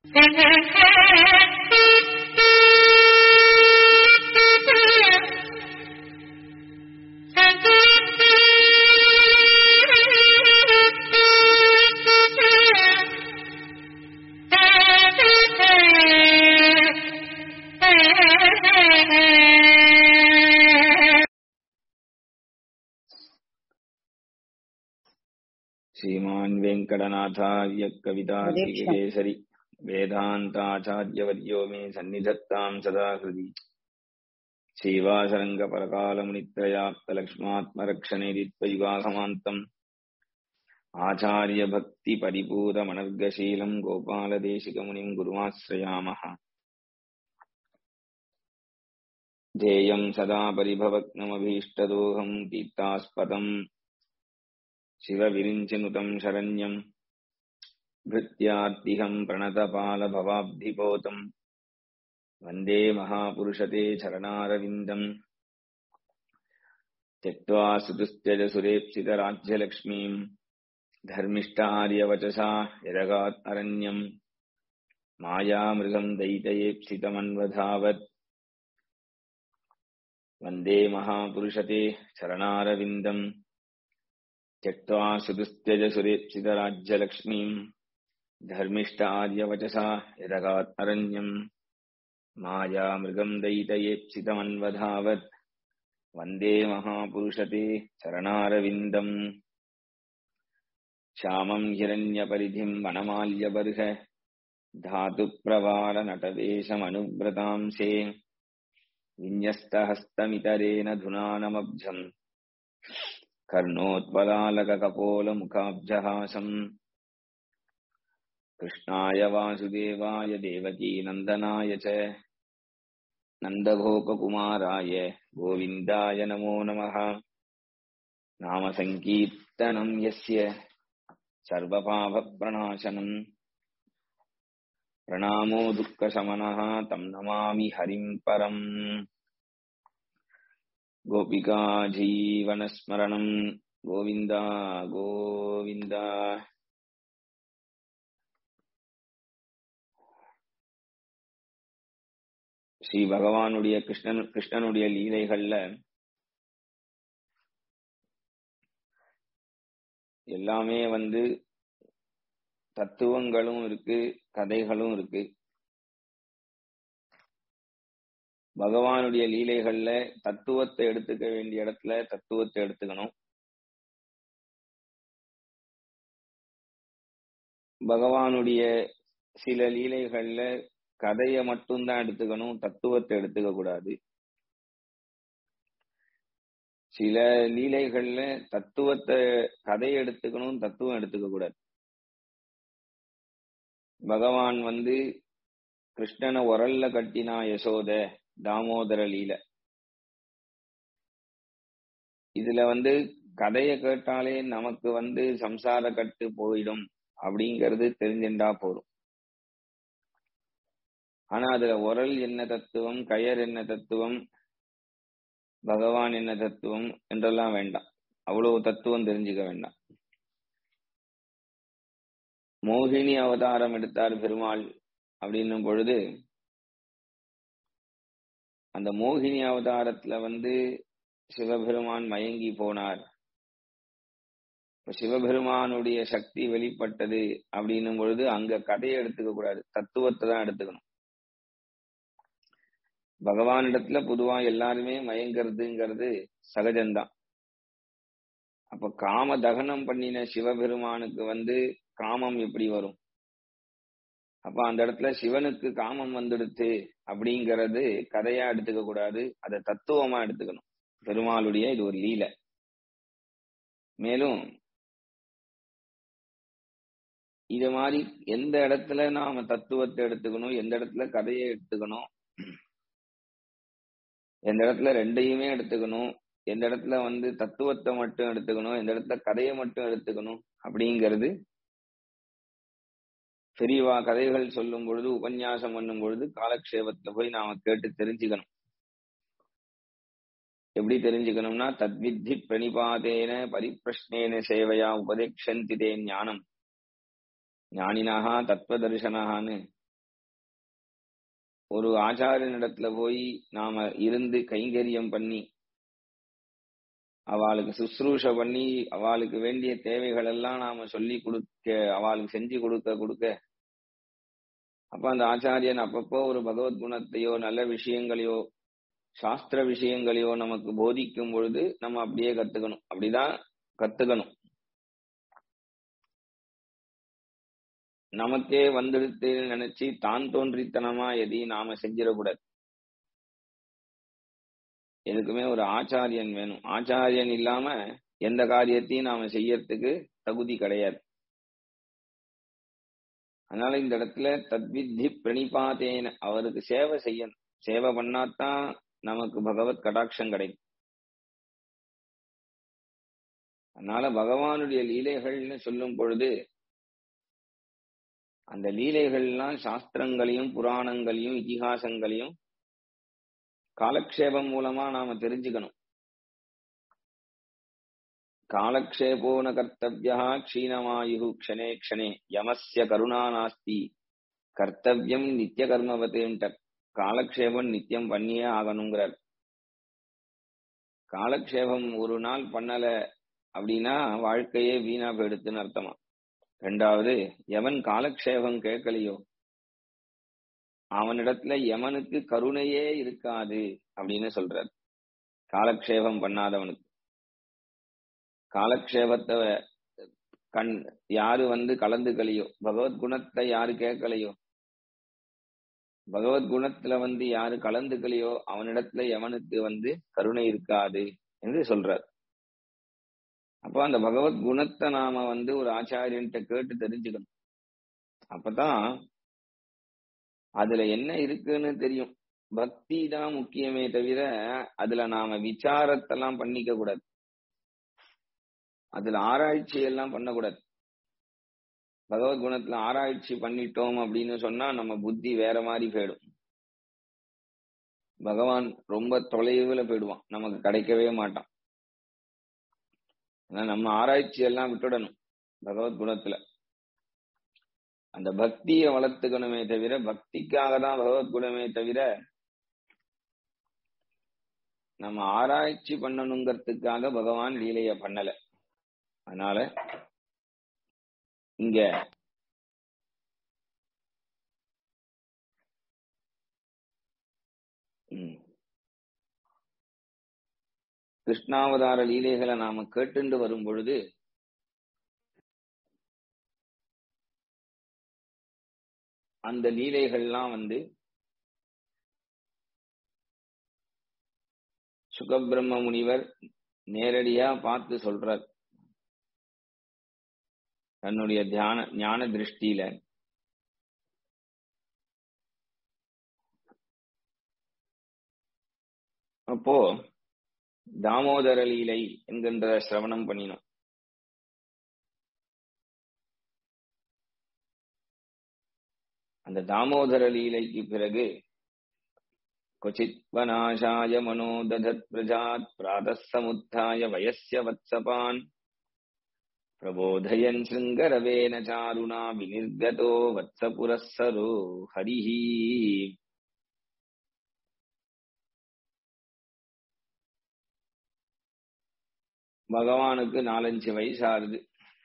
श्रीमान् वेङ्कटनाथार्य कवितार्किकेसरि वेदान्ताचार्यवर्यो मे सन्निधत्ताम् सदा हृदि श्रीवासरङ्गपरकालमुनित्रयाप्तलक्ष्मात्मरक्षणेदित्वयुगागमान्तम् आचार्यभक्तिपरिपूतमनर्गशीलम् गोपालदेशिकमुनिम् गुरुमाश्रयामः ध्येयम् सदा परिभवग्नमभीष्टदोहम् कीर्तास्पदम् शिवविरिञ्चिनुतम् शरण्यम् भृत्यार्तिहम् प्रणतपालभवाब्धिपोतम् वन्दे महापुरुषते चरणारविन्दम् त्यक्त्वा सुतुस्त्यजसुरेप्सितराज्यलक्ष्मीम् धर्मिष्ठार्यवचसा यदगात् अरण्यम् मायामृगम् दयितयेप्सितमन्वधावत् वन्दे महापुरुषते चरणारविन्दम् त्यक्त्वा सुदुस्त्यजसुरेप्सितराज्यलक्ष्मीम् धर्मिष्ठार्यवचसा यदगात् अरण्यम् मायामृगम् दयितयेप्सितमन्वधावत् वन्दे महापुरुषते चरणारविन्दम् श्यामम् हिरण्यपरिधिम् वनमाल्यबर्ह धातुप्रवालनटवेशमनुव्रतांसे विन्यस्तहस्तमितरेण धुनानमब्जम् कर्णोत्पलालककपोलमुखाब्जहासम् कृष्णाय वासुदेवाय देवकीनन्दनाय च नन्दगोपकुमाराय गोविन्दाय नमो नमः नामसङ्कीर्तनम् यस्य सर्वपापप्रणाशनम् प्रणामो दुःखशमनः तम् नमामि हरिम् परम् गोपिका जीवनस्मरणम् கோவிந்தா கோவிந்தா ஸ்ரீ பகவானுடைய கிருஷ்ணன் கிருஷ்ணனுடைய லீலைகள்ல எல்லாமே வந்து தத்துவங்களும் இருக்கு கதைகளும் இருக்கு பகவானுடைய லீலைகள்ல தத்துவத்தை எடுத்துக்க வேண்டிய இடத்துல தத்துவத்தை எடுத்துக்கணும் பகவானுடைய சில லீலைகள்ல கதையை மட்டும்தான் எடுத்துக்கணும் தத்துவத்தை எடுத்துக்க கூடாது சில லீலைகள்ல தத்துவத்தை கதையை எடுத்துக்கணும் தத்துவம் எடுத்துக்க கூடாது பகவான் வந்து கிருஷ்ணனை உரல்ல கட்டினா யசோத தாமோதர லீல இதுல வந்து கதையை கேட்டாலே நமக்கு வந்து சம்சார கட்டு போயிடும் அப்படிங்கிறது தெரிஞ்சுண்டா போதும் ஆனா அதுல உரல் என்ன தத்துவம் கயர் என்ன தத்துவம் பகவான் என்ன தத்துவம் என்றெல்லாம் வேண்டாம் அவ்வளவு தத்துவம் தெரிஞ்சுக்க வேண்டாம் மோகினி அவதாரம் எடுத்தார் பெருமாள் அப்படின்னும் பொழுது அந்த மோகினி அவதாரத்துல வந்து சிவபெருமான் மயங்கி போனார் இப்ப சிவபெருமானுடைய சக்தி வெளிப்பட்டது அப்படின்னும் பொழுது அங்க கதையை எடுத்துக்க கூடாது தத்துவத்தை தான் எடுத்துக்கணும் பகவானிடத்துல பொதுவா எல்லாருமே மயங்கிறதுங்கிறது சகஜம்தான் அப்ப காம தகனம் பண்ணின சிவபெருமானுக்கு வந்து காமம் எப்படி வரும் அப்ப அந்த இடத்துல சிவனுக்கு காமம் வந்துடுத்து அப்படிங்கறது கதையா எடுத்துக்க கூடாது அதை தத்துவமா எடுத்துக்கணும் பெருமாளுடைய இது ஒரு லீலை மேலும் இது மாதிரி எந்த இடத்துல நாம தத்துவத்தை எடுத்துக்கணும் எந்த இடத்துல கதையை எடுத்துக்கணும் எந்த இடத்துல ரெண்டையுமே எடுத்துக்கணும் எந்த இடத்துல வந்து தத்துவத்தை மட்டும் எடுத்துக்கணும் எந்த இடத்துல கதையை மட்டும் எடுத்துக்கணும் அப்படிங்கிறது பெரியவா கதைகள் சொல்லும் பொழுது உபன்யாசம் பண்ணும் பொழுது காலக்ஷேபத்துல போய் நாம கேட்டு தெரிஞ்சுக்கணும் எப்படி தெரிஞ்சுக்கணும்னா தத்வித்தி பிரணிபாதேன பரிப்பிரஷ்னேன சேவையா உபதேக்ஷந்தி தே ஞானம் ஞானினாக தத்துவ தரிசனகான்னு ஒரு ஆச்சாரியனிடத்துல போய் நாம இருந்து கைங்கரியம் பண்ணி அவளுக்கு சுশ্ரூஷ பண்ணி அவளுக்கு வேண்டிய தேவைகள் எல்லாம் நாம சொல்லி கொடுக்க அவளுக்கு செஞ்சு கொடுக்க கொடுக்க அப்ப அந்த ஆச்சாரியன் அப்பப்போ ஒரு பகவத் குணத்தையோ நல்ல விஷயங்களையோ சாஸ்திர விஷயங்களையோ நமக்கு போதிக்கும் பொழுது நம்ம அப்படியே கத்துக்கணும் அப்படிதான் கத்துக்கணும் நமக்கே வந்துடுத்து நினைச்சு தான் தோன்றித்தனமா எதையும் நாம செஞ்சிடக்கூடாது எதுக்குமே ஒரு ஆச்சாரியன் வேணும் ஆச்சாரியன் இல்லாம எந்த காரியத்தையும் நாம செய்யறதுக்கு தகுதி கிடையாது அதனால இந்த இடத்துல தத்வித்தி பிரணிபாதேன அவருக்கு சேவை செய்யணும் சேவை பண்ணாதான் நமக்கு பகவத் கடாட்சம் கிடைக்கும் அதனால பகவானுடைய லீலைகள்னு சொல்லும் பொழுது அந்த லீலைகள்லாம் சாஸ்திரங்களையும் புராணங்களையும் இதிகாசங்களையும் காலக்ஷேபம் மூலமா நாம தெரிஞ்சுக்கணும் காலக்ஷேபோன கர்த்தவியா க்ஷீணமாயு க்ஷணே க்ஷணே யமஸ்ய கருணா நாஸ்தி கர்த்தவியம் நித்திய கர்மவதேன்டர் காலக்ஷேபம் நித்தியம் பண்ணியே ஆகணுங்கிறார் காலக்ஷேபம் ஒரு நாள் பண்ணல அப்படின்னா வாழ்க்கையே வீணா போயிடுத்துன்னு அர்த்தமா ரெண்டாவது எவன் காலக்ஷேபம் கேட்கலையோ அவனிடத்துல யமனுக்கு கருணையே இருக்காது அப்படின்னு சொல்றார் காலக்ஷேபம் பண்ணாதவனுக்கு காலக்ஷேபத்தை கண் யாரு வந்து கலந்துக்கலையோ பகவத் குணத்தை யாரு கேட்கலையோ பகவத் குணத்துல வந்து யாரு கலந்துக்கலையோ அவனிடத்துல எவனுக்கு வந்து கருணை இருக்காது என்று சொல்றார் அப்ப அந்த பகவத் குணத்தை நாம வந்து ஒரு ஆச்சாரியன்ட்ட கேட்டு தெரிஞ்சுக்கணும் அப்பதான் அதுல என்ன இருக்குன்னு தெரியும் பக்தி தான் முக்கியமே தவிர அதுல நாம விசாரத்தெல்லாம் பண்ணிக்க கூடாது அதுல ஆராய்ச்சி எல்லாம் பண்ணக்கூடாது பகவத் குணத்துல ஆராய்ச்சி பண்ணிட்டோம் அப்படின்னு சொன்னா நம்ம புத்தி வேற மாதிரி போயிடும் பகவான் ரொம்ப தொலைவுல போயிடுவான் நமக்கு கிடைக்கவே மாட்டான் ஆனா நம்ம ஆராய்ச்சி எல்லாம் விட்டுடணும் பகவத் குணத்துல அந்த பக்தியை வளர்த்துக்கணுமே தவிர பக்திக்காக தான் பகவத் குணமே தவிர நம்ம ஆராய்ச்சி பண்ணணுங்கிறதுக்காக பகவான் லீலைய பண்ணல அதனால இங்க கிருஷ்ணாவதார லீலைகளை நாம கேட்டுண்டு வரும் பொழுது அந்த லீலைகள்லாம் வந்து சுகபிரம்ம முனிவர் நேரடியா பார்த்து சொல்றார் தன்னுடைய தியான ஞான திருஷ்டியில அப்போ தாமோதர லீலை என்கின்ற சிரவணம் பண்ணினோம் அந்த தாமோதர லீலைக்கு பிறகு क्वचित् वनाशाय मनो दधत् प्रजात् प्रातः समुत्थाय वयस्य वत्सपान् प्रबोधयन् शृङ्गरवेन चारुणा विनिर्गतो वत्सपुरः सरो हरिः பகவானுக்கு நாலஞ்சு வயசு ஆகுது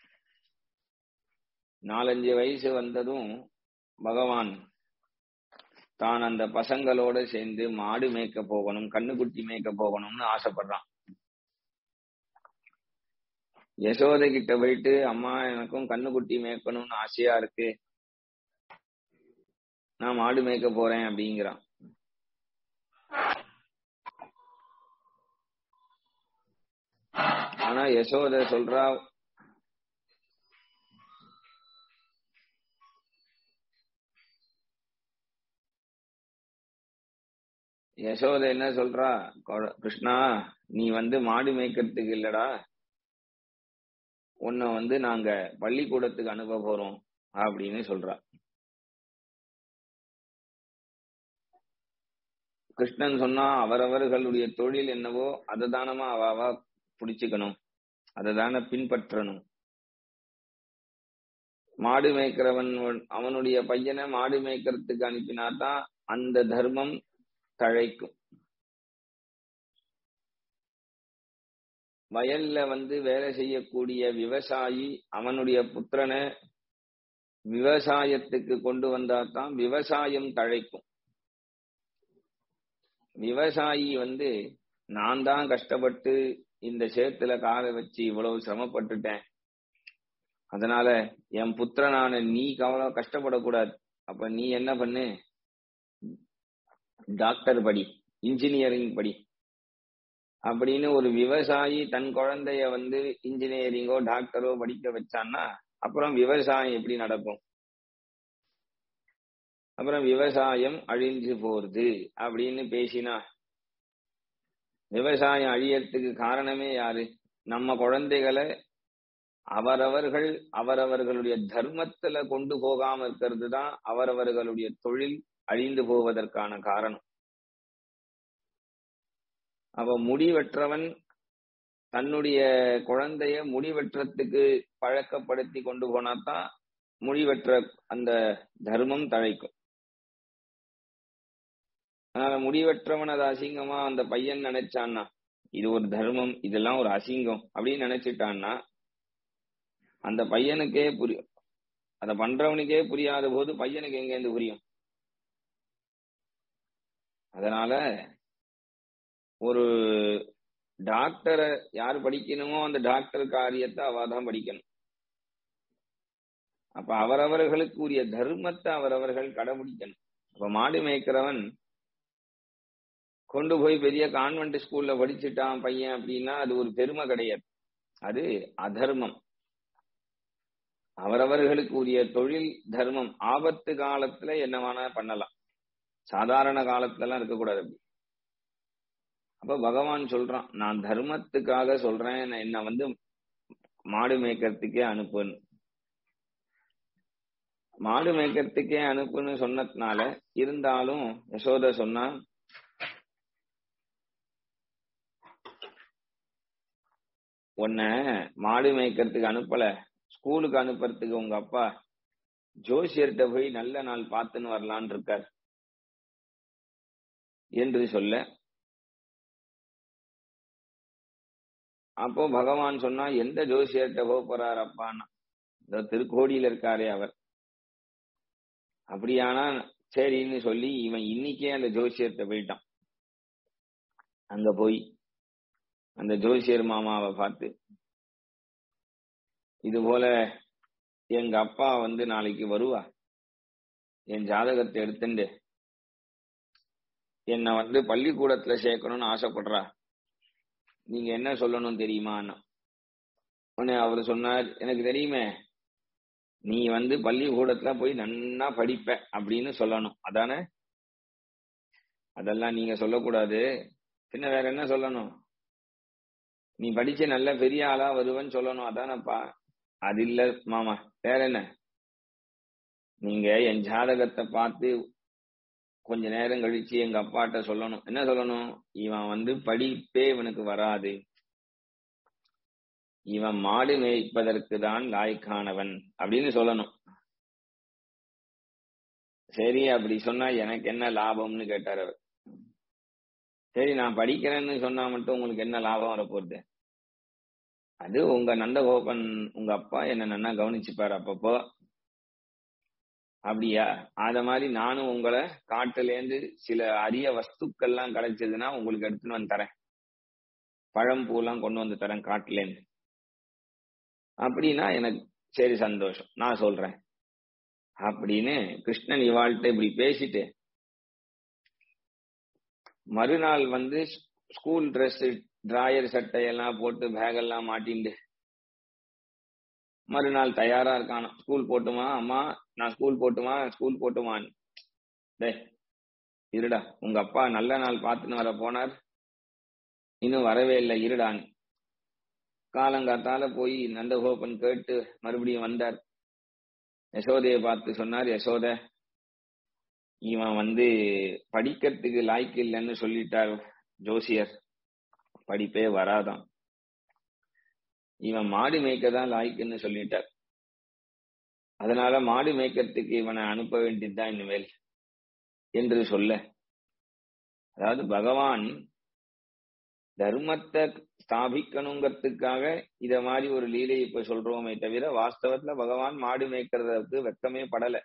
நாலஞ்சு வயசு வந்ததும் பகவான் தான் அந்த பசங்களோட சேர்ந்து மாடு மேய்க்க போகணும் கண்ணுக்குட்டி மேய்க்க போகணும்னு ஆசைப்படுறான் யசோதை கிட்ட போயிட்டு அம்மா எனக்கும் கண்ணுக்குட்டி மேய்க்கணும்னு ஆசையா இருக்கு நான் மாடு மேய்க்க போறேன் அப்படிங்கிறான் ஆனா யசோத சொல்றா யசோத என்ன சொல்றா கிருஷ்ணா நீ வந்து மாடு மேய்க்கிறதுக்கு இல்லடா உன்னை வந்து நாங்க பள்ளிக்கூடத்துக்கு அனுப்ப போறோம் அப்படின்னு சொல்றா கிருஷ்ணன் சொன்னா அவரவர்களுடைய தொழில் என்னவோ அதை தானமா அவாவா பிடிச்சுக்கணும் அதை தானே பின்பற்றணும் மாடு மேய்க்கிறவன் அவனுடைய பையனை மாடு மேய்க்கிறதுக்கு அனுப்பினாதான் அந்த தர்மம் தழைக்கும் வயல்ல வந்து வேலை செய்யக்கூடிய விவசாயி அவனுடைய புத்திரனை விவசாயத்துக்கு கொண்டு வந்தா தான் விவசாயம் தழைக்கும் விவசாயி வந்து நான் தான் கஷ்டப்பட்டு இந்த சேத்துல காலை வச்சு இவ்வளவு சிரமப்பட்டுட்டேன் அதனால என் புத்திரனான நீ கவலை கஷ்டப்படக்கூடாது அப்ப நீ என்ன பண்ணு டாக்டர் படி இன்ஜினியரிங் படி அப்படின்னு ஒரு விவசாயி தன் குழந்தைய வந்து இன்ஜினியரிங்கோ டாக்டரோ படிக்க வச்சான்னா அப்புறம் விவசாயம் எப்படி நடக்கும் அப்புறம் விவசாயம் அழிஞ்சு போறது அப்படின்னு பேசினா விவசாயம் அழியறதுக்கு காரணமே யாரு நம்ம குழந்தைகளை அவரவர்கள் அவரவர்களுடைய தர்மத்துல கொண்டு போகாம இருக்கிறது தான் அவரவர்களுடைய தொழில் அழிந்து போவதற்கான காரணம் அவ முடிவெற்றவன் தன்னுடைய குழந்தைய முடிவெற்றத்துக்கு பழக்கப்படுத்தி கொண்டு போனாதான் முடிவெற்ற அந்த தர்மம் தழைக்கும் அதனால முடிவெற்றவன் அது அசிங்கமா அந்த பையன் நினைச்சான்னா இது ஒரு தர்மம் இதெல்லாம் ஒரு அசிங்கம் அப்படின்னு நினைச்சிட்டான்னா அந்த பையனுக்கே புரியும் அத பண்றவனுக்கே புரியாத போது பையனுக்கு எங்க இருந்து புரியும் அதனால ஒரு டாக்டரை யார் படிக்கணுமோ அந்த டாக்டர் காரியத்தை அவ தான் படிக்கணும் அப்ப அவரவர்களுக்கு உரிய தர்மத்தை அவரவர்கள் கடைபிடிக்கணும் அப்ப மாடு மேய்க்கிறவன் கொண்டு போய் பெரிய கான்வென்ட் ஸ்கூல்ல படிச்சுட்டான் பையன் அப்படின்னா அது ஒரு பெருமை கிடையாது அது அதர்மம் அவரவர்களுக்கு உரிய தொழில் தர்மம் ஆபத்து காலத்துல என்ன வேணா பண்ணலாம் சாதாரண காலத்துல எல்லாம் இருக்கக்கூடாது அப்படி அப்ப பகவான் சொல்றான் நான் தர்மத்துக்காக சொல்றேன் என்ன வந்து மாடு மேய்க்கிறதுக்கே அனுப்புன்னு மாடு மேய்க்கிறதுக்கே அனுப்புன்னு சொன்னதுனால இருந்தாலும் யசோத சொன்னா உன்னை மாடு மேய்க்கிறதுக்கு அனுப்பல ஸ்கூலுக்கு அனுப்புறதுக்கு உங்க அப்பா ஜோசியர்கிட்ட போய் நல்ல நாள் பார்த்துன்னு வரலான் இருக்கார் என்று சொல்ல அப்போ பகவான் சொன்னா எந்த ஜோசியர்கிட்ட போக போறார் அப்பான்னா இந்த திருக்கோடியில இருக்காரே அவர் அப்படியானா சரின்னு சொல்லி இவன் இன்னைக்கே அந்த ஜோசியர்கிட்ட போயிட்டான் அங்க போய் அந்த ஜோசியர் மாமாவை பார்த்து இது போல எங்க அப்பா வந்து நாளைக்கு வருவா என் ஜாதகத்தை எடுத்துண்டு என்னை வந்து பள்ளிக்கூடத்துல சேர்க்கணும்னு ஆசைப்படுறா நீங்க என்ன சொல்லணும் தெரியுமா உடனே அவர் சொன்னார் எனக்கு தெரியுமே நீ வந்து பள்ளிக்கூடத்துல போய் நன்னா படிப்ப அப்படின்னு சொல்லணும் அதானே அதெல்லாம் நீங்க சொல்லக்கூடாது பின்ன வேற என்ன சொல்லணும் நீ படிச்சு நல்ல பெரிய ஆளா வருவன்னு சொல்லணும் அதானப்பா அது இல்ல மாமா வேற என்ன நீங்க என் ஜாதகத்தை பார்த்து கொஞ்ச நேரம் கழிச்சு எங்க அப்பாட்ட சொல்லணும் என்ன சொல்லணும் இவன் வந்து படிப்பே இவனுக்கு வராது இவன் மாடு மேய்ப்பதற்கு தான் லாய்க்கானவன் அப்படின்னு சொல்லணும் சரி அப்படி சொன்னா எனக்கு என்ன லாபம்னு கேட்டார் அவர் சரி நான் படிக்கிறேன்னு சொன்னா மட்டும் உங்களுக்கு என்ன லாபம் வரப்போகுது அது உங்க நந்தகோபன் உங்க அப்பா என்ன நல்லா கவனிச்சுப்பாரு அப்பப்போ அப்படியா அத மாதிரி நானும் உங்களை காட்டுல இருந்து சில அரிய வஸ்துக்கள்லாம் கிடைச்சதுன்னா உங்களுக்கு எடுத்துன்னு வந்து தரேன் பழம் பூலாம் கொண்டு வந்து தரேன் காட்டுல இருந்து அப்படின்னா எனக்கு சரி சந்தோஷம் நான் சொல்றேன் அப்படின்னு கிருஷ்ணன் இவாள்கிட்ட இப்படி பேசிட்டு மறுநாள் வந்து ஸ்கூல் ட்ரெஸ் டிராயர் சட்டையெல்லாம் போட்டு பேக் எல்லாம் மாட்டிண்டு மறுநாள் தயாரா இருக்கானா ஸ்கூல் போட்டுமா அம்மா நான் ஸ்கூல் போட்டுமா ஸ்கூல் போட்டுமான்னு டே இருடா உங்க அப்பா நல்ல நாள் பார்த்துன்னு வர போனார் இன்னும் வரவே இல்லை இருடான்னு காலங்காத்தால போய் நந்தகோபன் கேட்டு மறுபடியும் வந்தார் யசோதையை பார்த்து சொன்னார் யசோத இவன் வந்து படிக்கிறதுக்கு லாய்க்கு இல்லைன்னு சொல்லிட்டார் ஜோசியர் படிப்பே வராதான் இவன் மாடு மேய்க்க தான் லாய்க்குன்னு சொல்லிட்டார் அதனால மாடு மேய்க்கிறதுக்கு இவனை அனுப்ப வேண்டியதுதான் இனிமேல் என்று சொல்ல அதாவது பகவான் தர்மத்தை ஸ்தாபிக்கணுங்கிறதுக்காக இத மாதிரி ஒரு லீலை இப்ப சொல்றோமே தவிர வாஸ்தவத்துல பகவான் மாடு மேய்க்கிறதுக்கு வெக்கமே படல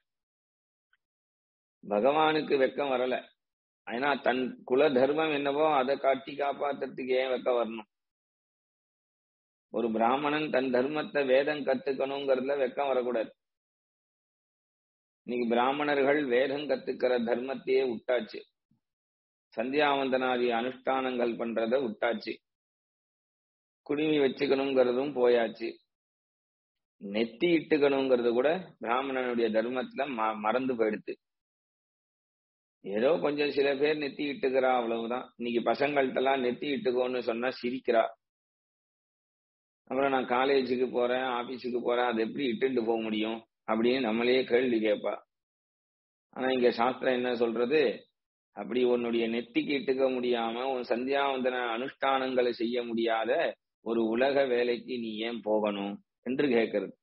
பகவானுக்கு வெக்கம் வரல ஏன்னா தன் குல தர்மம் என்னவோ அதை காட்டி காப்பாத்துறதுக்கு ஏன் வெக்க வரணும் ஒரு பிராமணன் தன் தர்மத்தை வேதம் கத்துக்கணுங்கிறதுல வெக்கம் வரக்கூடாது இன்னைக்கு பிராமணர்கள் வேதம் கத்துக்கிற தர்மத்தையே விட்டாச்சு சந்தியாவந்தனாதி அனுஷ்டானங்கள் பண்றத விட்டாச்சு குடுமி வச்சுக்கணுங்கிறதும் போயாச்சு நெத்தி இட்டுக்கணுங்கிறது கூட பிராமணனுடைய தர்மத்துல மறந்து போயிடுது ஏதோ கொஞ்சம் சில பேர் நெத்தி இட்டுக்கிறா அவ்வளவுதான் இன்னைக்கு பசங்கள்ட்ட எல்லாம் நெத்தி இட்டுக்கோன்னு சொன்னா சிரிக்கிறா அப்புறம் நான் காலேஜுக்கு போறேன் ஆபீஸுக்கு போறேன் அது எப்படி இட்டுட்டு போக முடியும் அப்படின்னு நம்மளையே கேள்வி கேட்பா ஆனா இங்க சாஸ்திரம் என்ன சொல்றது அப்படி உன்னுடைய நெத்திக்கு இட்டுக்க முடியாம உன் சந்தியாவந்தன அனுஷ்டானங்களை செய்ய முடியாத ஒரு உலக வேலைக்கு நீ ஏன் போகணும் என்று கேட்கறது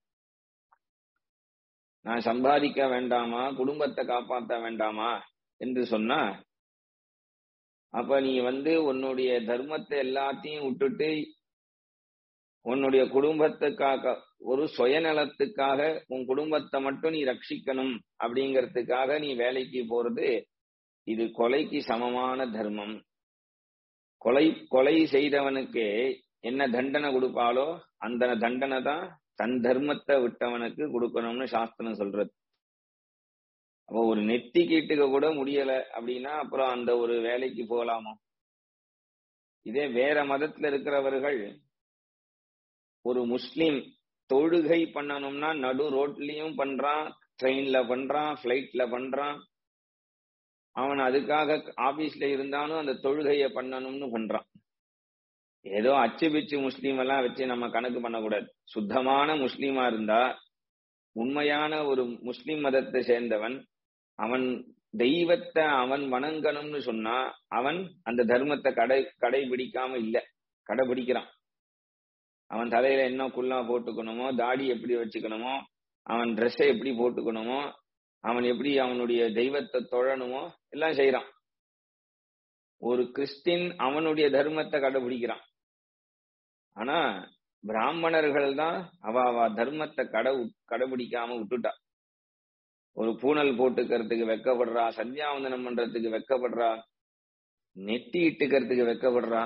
நான் சம்பாதிக்க வேண்டாமா குடும்பத்தை காப்பாற்ற வேண்டாமா என்று சொன்னா அப்ப நீ வந்து உன்னுடைய தர்மத்தை எல்லாத்தையும் விட்டுட்டு உன்னுடைய குடும்பத்துக்காக ஒரு சுயநலத்துக்காக உன் குடும்பத்தை மட்டும் நீ ரட்சிக்கணும் அப்படிங்கறதுக்காக நீ வேலைக்கு போறது இது கொலைக்கு சமமான தர்மம் கொலை கொலை செய்தவனுக்கு என்ன தண்டனை கொடுப்பாலோ அந்த தண்டனை தான் தன் தர்மத்தை விட்டவனுக்கு கொடுக்கணும்னு சாஸ்திரம் சொல்றது அப்போ ஒரு நெத்தி கீட்டுக்க கூட முடியல அப்படின்னா அப்புறம் அந்த ஒரு வேலைக்கு போகலாமோ இதே வேற மதத்துல இருக்கிறவர்கள் ஒரு முஸ்லிம் தொழுகை பண்ணணும்னா நடு ரோட்லயும் பண்றான் ட்ரெயின்ல பண்றான் பிளைட்ல பண்றான் அவன் அதுக்காக ஆபீஸ்ல இருந்தாலும் அந்த தொழுகைய பண்ணணும்னு பண்றான் ஏதோ அச்சு பிச்சு முஸ்லீம் எல்லாம் வச்சு நம்ம கணக்கு பண்ணக்கூடாது சுத்தமான முஸ்லீமா இருந்தா உண்மையான ஒரு முஸ்லிம் மதத்தை சேர்ந்தவன் அவன் தெய்வத்தை அவன் வணங்கணும்னு சொன்னா அவன் அந்த தர்மத்தை கடை கடைபிடிக்காம இல்ல கடைபிடிக்கிறான் அவன் தலையில என்ன குல்லா போட்டுக்கணுமோ தாடி எப்படி வச்சுக்கணுமோ அவன் ட்ரெஸ்ஸை எப்படி போட்டுக்கணுமோ அவன் எப்படி அவனுடைய தெய்வத்தை தொழணுமோ எல்லாம் செய்யறான் ஒரு கிறிஸ்டின் அவனுடைய தர்மத்தை கடைபிடிக்கிறான் ஆனா பிராமணர்கள் தான் அவ அவ தர்மத்தை கடை கடைபிடிக்காம விட்டுட்டா ஒரு பூனல் போட்டுக்கிறதுக்கு வெக்கப்படுறா சந்தியாவந்தனம் பண்றதுக்கு வெக்கப்படுறா நெட்டி இட்டுக்கிறதுக்கு வெக்கப்படுறா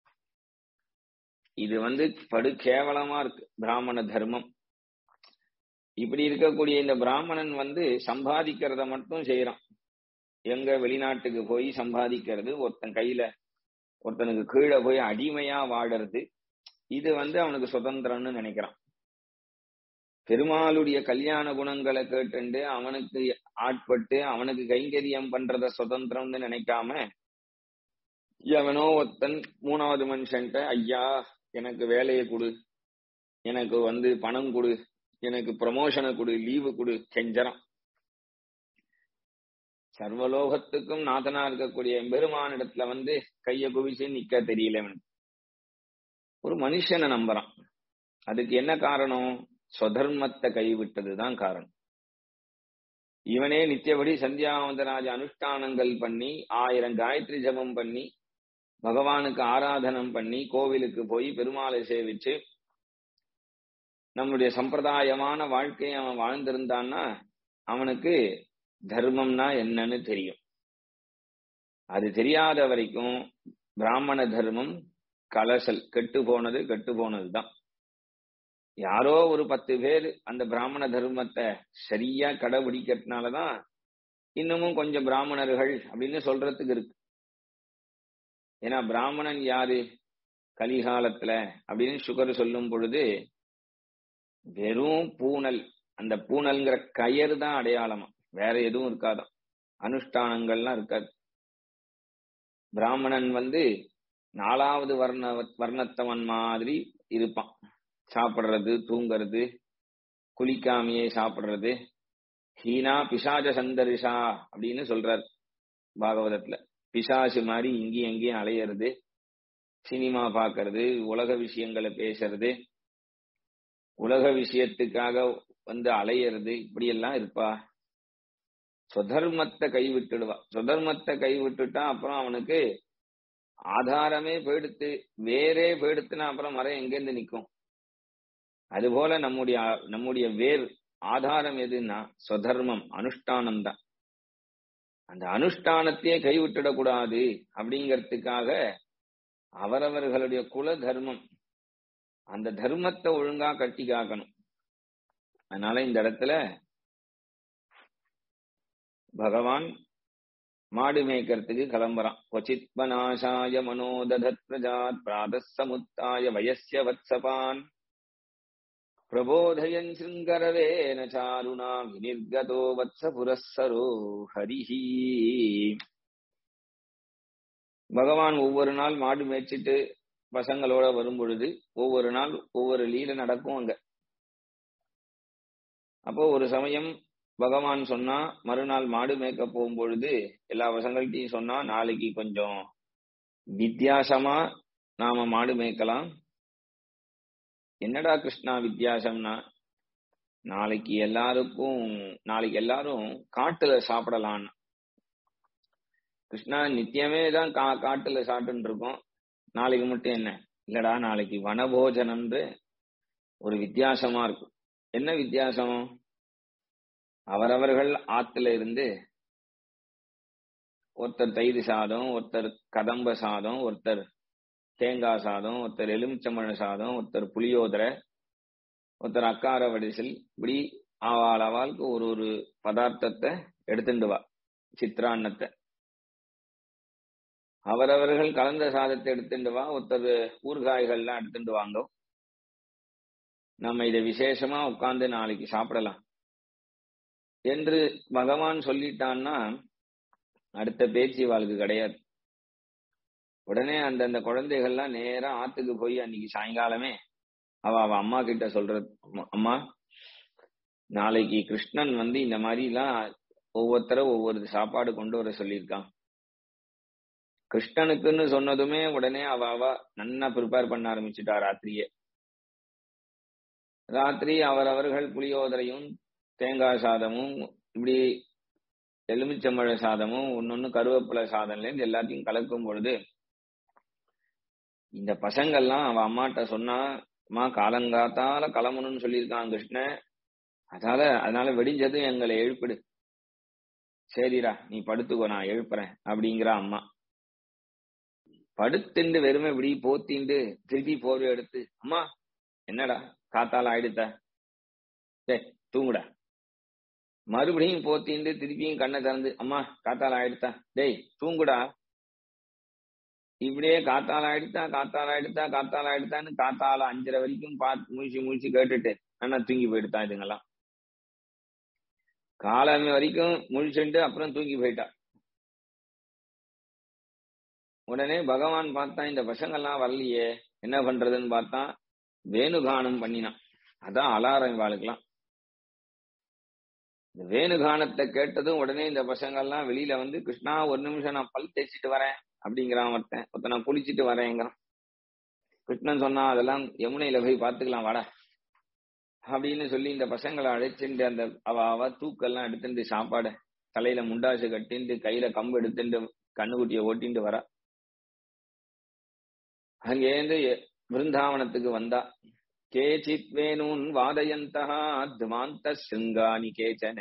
இது வந்து படு கேவலமா இருக்கு பிராமண தர்மம் இப்படி இருக்கக்கூடிய இந்த பிராமணன் வந்து சம்பாதிக்கிறத மட்டும் செய்யறான் எங்க வெளிநாட்டுக்கு போய் சம்பாதிக்கிறது ஒருத்தன் கையில ஒருத்தனுக்கு கீழே போய் அடிமையா வாடுறது இது வந்து அவனுக்கு சுதந்திரம்னு நினைக்கிறான் பெருமாளுடைய கல்யாண குணங்களை கேட்டுண்டு அவனுக்கு ஆட்பட்டு அவனுக்கு கைங்கரியம் பண்றத சுதந்திரம்னு நினைக்காம எவனோ ஒருத்தன் மூணாவது மனுஷன்ட்ட ஐயா எனக்கு வேலையை கொடு எனக்கு வந்து பணம் கொடு எனக்கு ப்ரமோஷனை கொடு லீவு கொடு கெஞ்சறான் சர்வலோகத்துக்கும் நாதனா இருக்கக்கூடிய பெருமானிடத்துல வந்து கைய குவிச்சு நிக்க தெரியல அவனுக்கு ஒரு மனுஷனை நம்புறான் அதுக்கு என்ன காரணம் சொதர்மத்தை கைவிட்டதுதான் காரணம் இவனே நித்தியபடி சந்தியாவந்தராஜ அனுஷ்டானங்கள் பண்ணி ஆயிரம் காயத்ரி ஜபம் பண்ணி பகவானுக்கு ஆராதனம் பண்ணி கோவிலுக்கு போய் பெருமாளை சேவிச்சு நம்முடைய சம்பிரதாயமான வாழ்க்கையை அவன் வாழ்ந்திருந்தான்னா அவனுக்கு தர்மம்னா என்னன்னு தெரியும் அது தெரியாத வரைக்கும் பிராமண தர்மம் கலசல் கெட்டு போனது கெட்டு போனதுதான் யாரோ ஒரு பத்து பேர் அந்த பிராமண தர்மத்தை சரியா கடைபிடிக்கிறதுனாலதான் இன்னமும் கொஞ்சம் பிராமணர்கள் அப்படின்னு சொல்றதுக்கு இருக்கு ஏன்னா பிராமணன் யாரு கலிகாலத்துல அப்படின்னு சுகர் சொல்லும் பொழுது வெறும் பூனல் அந்த பூனல்ங்கிற கயறு தான் அடையாளமா வேற எதுவும் இருக்காதாம் அனுஷ்டானங்கள்லாம் இருக்காது பிராமணன் வந்து நாலாவது வர்ண வர்ணத்தவன் மாதிரி இருப்பான் சாப்பிடுறது தூங்குறது குளிக்காமையே சாப்பிடுறது ஹீனா பிசாஜ சந்தரிஷா அப்படின்னு சொல்றார் பாகவதத்துல பிசாசு மாதிரி இங்கேயும் எங்கேயும் அலையிறது சினிமா பாக்குறது உலக விஷயங்களை பேசுறது உலக விஷயத்துக்காக வந்து அலையிறது இப்படி எல்லாம் இருப்பா சுதர்மத்தை கைவிட்டுடுவா சுதர்மத்தை கைவிட்டுட்டா அப்புறம் அவனுக்கு ஆதாரமே போயிடுத்து வேரே போயிடுத்துனா அப்புறம் மரம் எங்கேருந்து நிக்கும் அதுபோல நம்முடைய நம்முடைய வேர் ஆதாரம் எதுன்னா சுதர்மம் அனுஷ்டானம் தான் அந்த அனுஷ்டானத்தையே கைவிட்டுடக்கூடாது அப்படிங்கறதுக்காக அவரவர்களுடைய குல தர்மம் அந்த தர்மத்தை ஒழுங்கா கட்டி காக்கணும் அதனால இந்த இடத்துல பகவான் மாடு மேய்க்கிறதுக்கு கிளம்புறான் கொச்சித் பனாசாய மனோததத் பிரஜாத் பிராதஸ் சமுத்தாய வயசிய வத்சபான் பிரபோதயன் சிங்கரவேன சாருணா வினிர்கதோ வத்ச புரஸ்ஸரோ ஹரிஹி பகவான் ஒவ்வொரு நாள் மாடு மேய்ச்சிட்டு பசங்களோட வரும் பொழுது ஒவ்வொரு நாள் ஒவ்வொரு லீல நடக்கும் அங்க அப்போ ஒரு சமயம் பகவான் சொன்னா மறுநாள் மாடு மேய்க்க போகும் பொழுது எல்லா பசங்கள்கிட்டையும் சொன்னா நாளைக்கு கொஞ்சம் வித்தியாசமா நாம மாடு மேய்க்கலாம் என்னடா கிருஷ்ணா வித்தியாசம்னா நாளைக்கு எல்லாருக்கும் நாளைக்கு எல்லாரும் காட்டுல சாப்பிடலான்னு கிருஷ்ணா நித்தியமே தான் கா காட்டுல சாப்பிட்டு இருக்கோம் நாளைக்கு மட்டும் என்ன இல்லடா நாளைக்கு வனபோஜனம்னு ஒரு வித்தியாசமா இருக்கும் என்ன வித்தியாசம் அவரவர்கள் ஆத்துல இருந்து ஒருத்தர் தயிர் சாதம் ஒருத்தர் கதம்ப சாதம் ஒருத்தர் தேங்காய் சாதம் ஒருத்தர் எலுமிச்சம்பழ சாதம் ஒருத்தர் புளியோதரை ஒருத்தர் அக்கார வடிசல் இப்படி ஆவாள் ஆவாளுக்கு ஒரு ஒரு பதார்த்தத்தை எடுத்துட்டு வா சித்ரான்னத்தை அவரவர்கள் கலந்த சாதத்தை எடுத்துட்டு வா ஒருத்தர் ஊறுகாய்கள்லாம் எடுத்துட்டு வாங்க நம்ம இதை விசேஷமா உட்கார்ந்து நாளைக்கு சாப்பிடலாம் என்று பகவான் சொல்லிட்டான்னா அடுத்த பேச்சு வாழ்க்கை கிடையாது உடனே அந்தந்த குழந்தைகள்லாம் நேரா ஆத்துக்கு போய் அன்னைக்கு சாயங்காலமே அவ அவ அம்மா கிட்ட சொல்றது அம்மா நாளைக்கு கிருஷ்ணன் வந்து இந்த மாதிரி எல்லாம் ஒவ்வொருத்தர ஒவ்வொரு சாப்பாடு கொண்டு வர சொல்லியிருக்கான் கிருஷ்ணனுக்குன்னு சொன்னதுமே உடனே அவ அவ நன்னா ப்ரிப்பேர் பண்ண ஆரம்பிச்சுட்டா ராத்திரியே ராத்திரி அவரவர்கள் புளியோதரையும் தேங்காய் சாதமும் இப்படி எலுமிச்சம்பழ சாதமும் ஒன்னொன்னு கருவேப்பிலை சாதம்லேருந்து எல்லாத்தையும் கலக்கும் பொழுது இந்த பசங்கள்லாம் அவ அம்மாட்ட சொன்னா அம்மா காலங்காத்தால கிளம்பணும்னு சொல்லியிருக்கான் கிருஷ்ணன் அதால அதனால வெடிஞ்சதும் எங்களை எழுப்பிடு சரிடா நீ படுத்துக்கோ நான் எழுப்புறேன் அப்படிங்கிற அம்மா படுத்துண்டு வெறுமை இப்படி போத்திண்டு திருப்பி போர்வை எடுத்து அம்மா என்னடா காத்தால ஆயிடுத்த டே தூங்குடா மறுபடியும் போத்திண்டு திருப்பியும் கண்ணை திறந்து அம்மா காத்தால ஆயிடுத்தா டேய் தூங்குடா இப்படியே காத்தால ஆயிடுத்தா காத்தால ஆயிடுத்தா காத்தால ஆயிடுத்தான்னு காத்தால அஞ்சரை வரைக்கும் பார்த்து முழிச்சு முழிச்சு கேட்டுட்டு அண்ணா தூங்கி போயிடுதான் இதுங்கெல்லாம் காலமே வரைக்கும் முழிச்சுட்டு அப்புறம் தூங்கி போயிட்டா உடனே பகவான் பார்த்தா இந்த பசங்கள்லாம் வரலையே என்ன பண்றதுன்னு பார்த்தா வேணுகானம் பண்ணினான் அதான் அலாரம் இவாளுக்கெல்லாம் இந்த வேணுகானத்தை கேட்டதும் உடனே இந்த பசங்கள்லாம் வெளியில வந்து கிருஷ்ணா ஒரு நிமிஷம் நான் பல் தேய்ச்சிட்டு வரேன் அப்படிங்கிறான் ஒருத்தன் ஒருத்தன் நான் குளிச்சுட்டு வரேங்கிறான் கிருஷ்ணன் சொன்னா அதெல்லாம் யமுனையில போய் பார்த்துக்கலாம் வாடா அப்படின்னு சொல்லி இந்த பசங்களை அழைச்சிட்டு அந்த அவ அவ தூக்கெல்லாம் எடுத்துட்டு சாப்பாடு தலையில முண்டாசு கட்டிண்டு கையில கம்பு எடுத்துட்டு கண்ணுக்குட்டிய ஓட்டிட்டு வரா அங்கேருந்து பிருந்தாவனத்துக்கு வந்தா கேச்சித் வேணூன் வாதயந்தா துமாந்த சிருங்கானி கேச்சன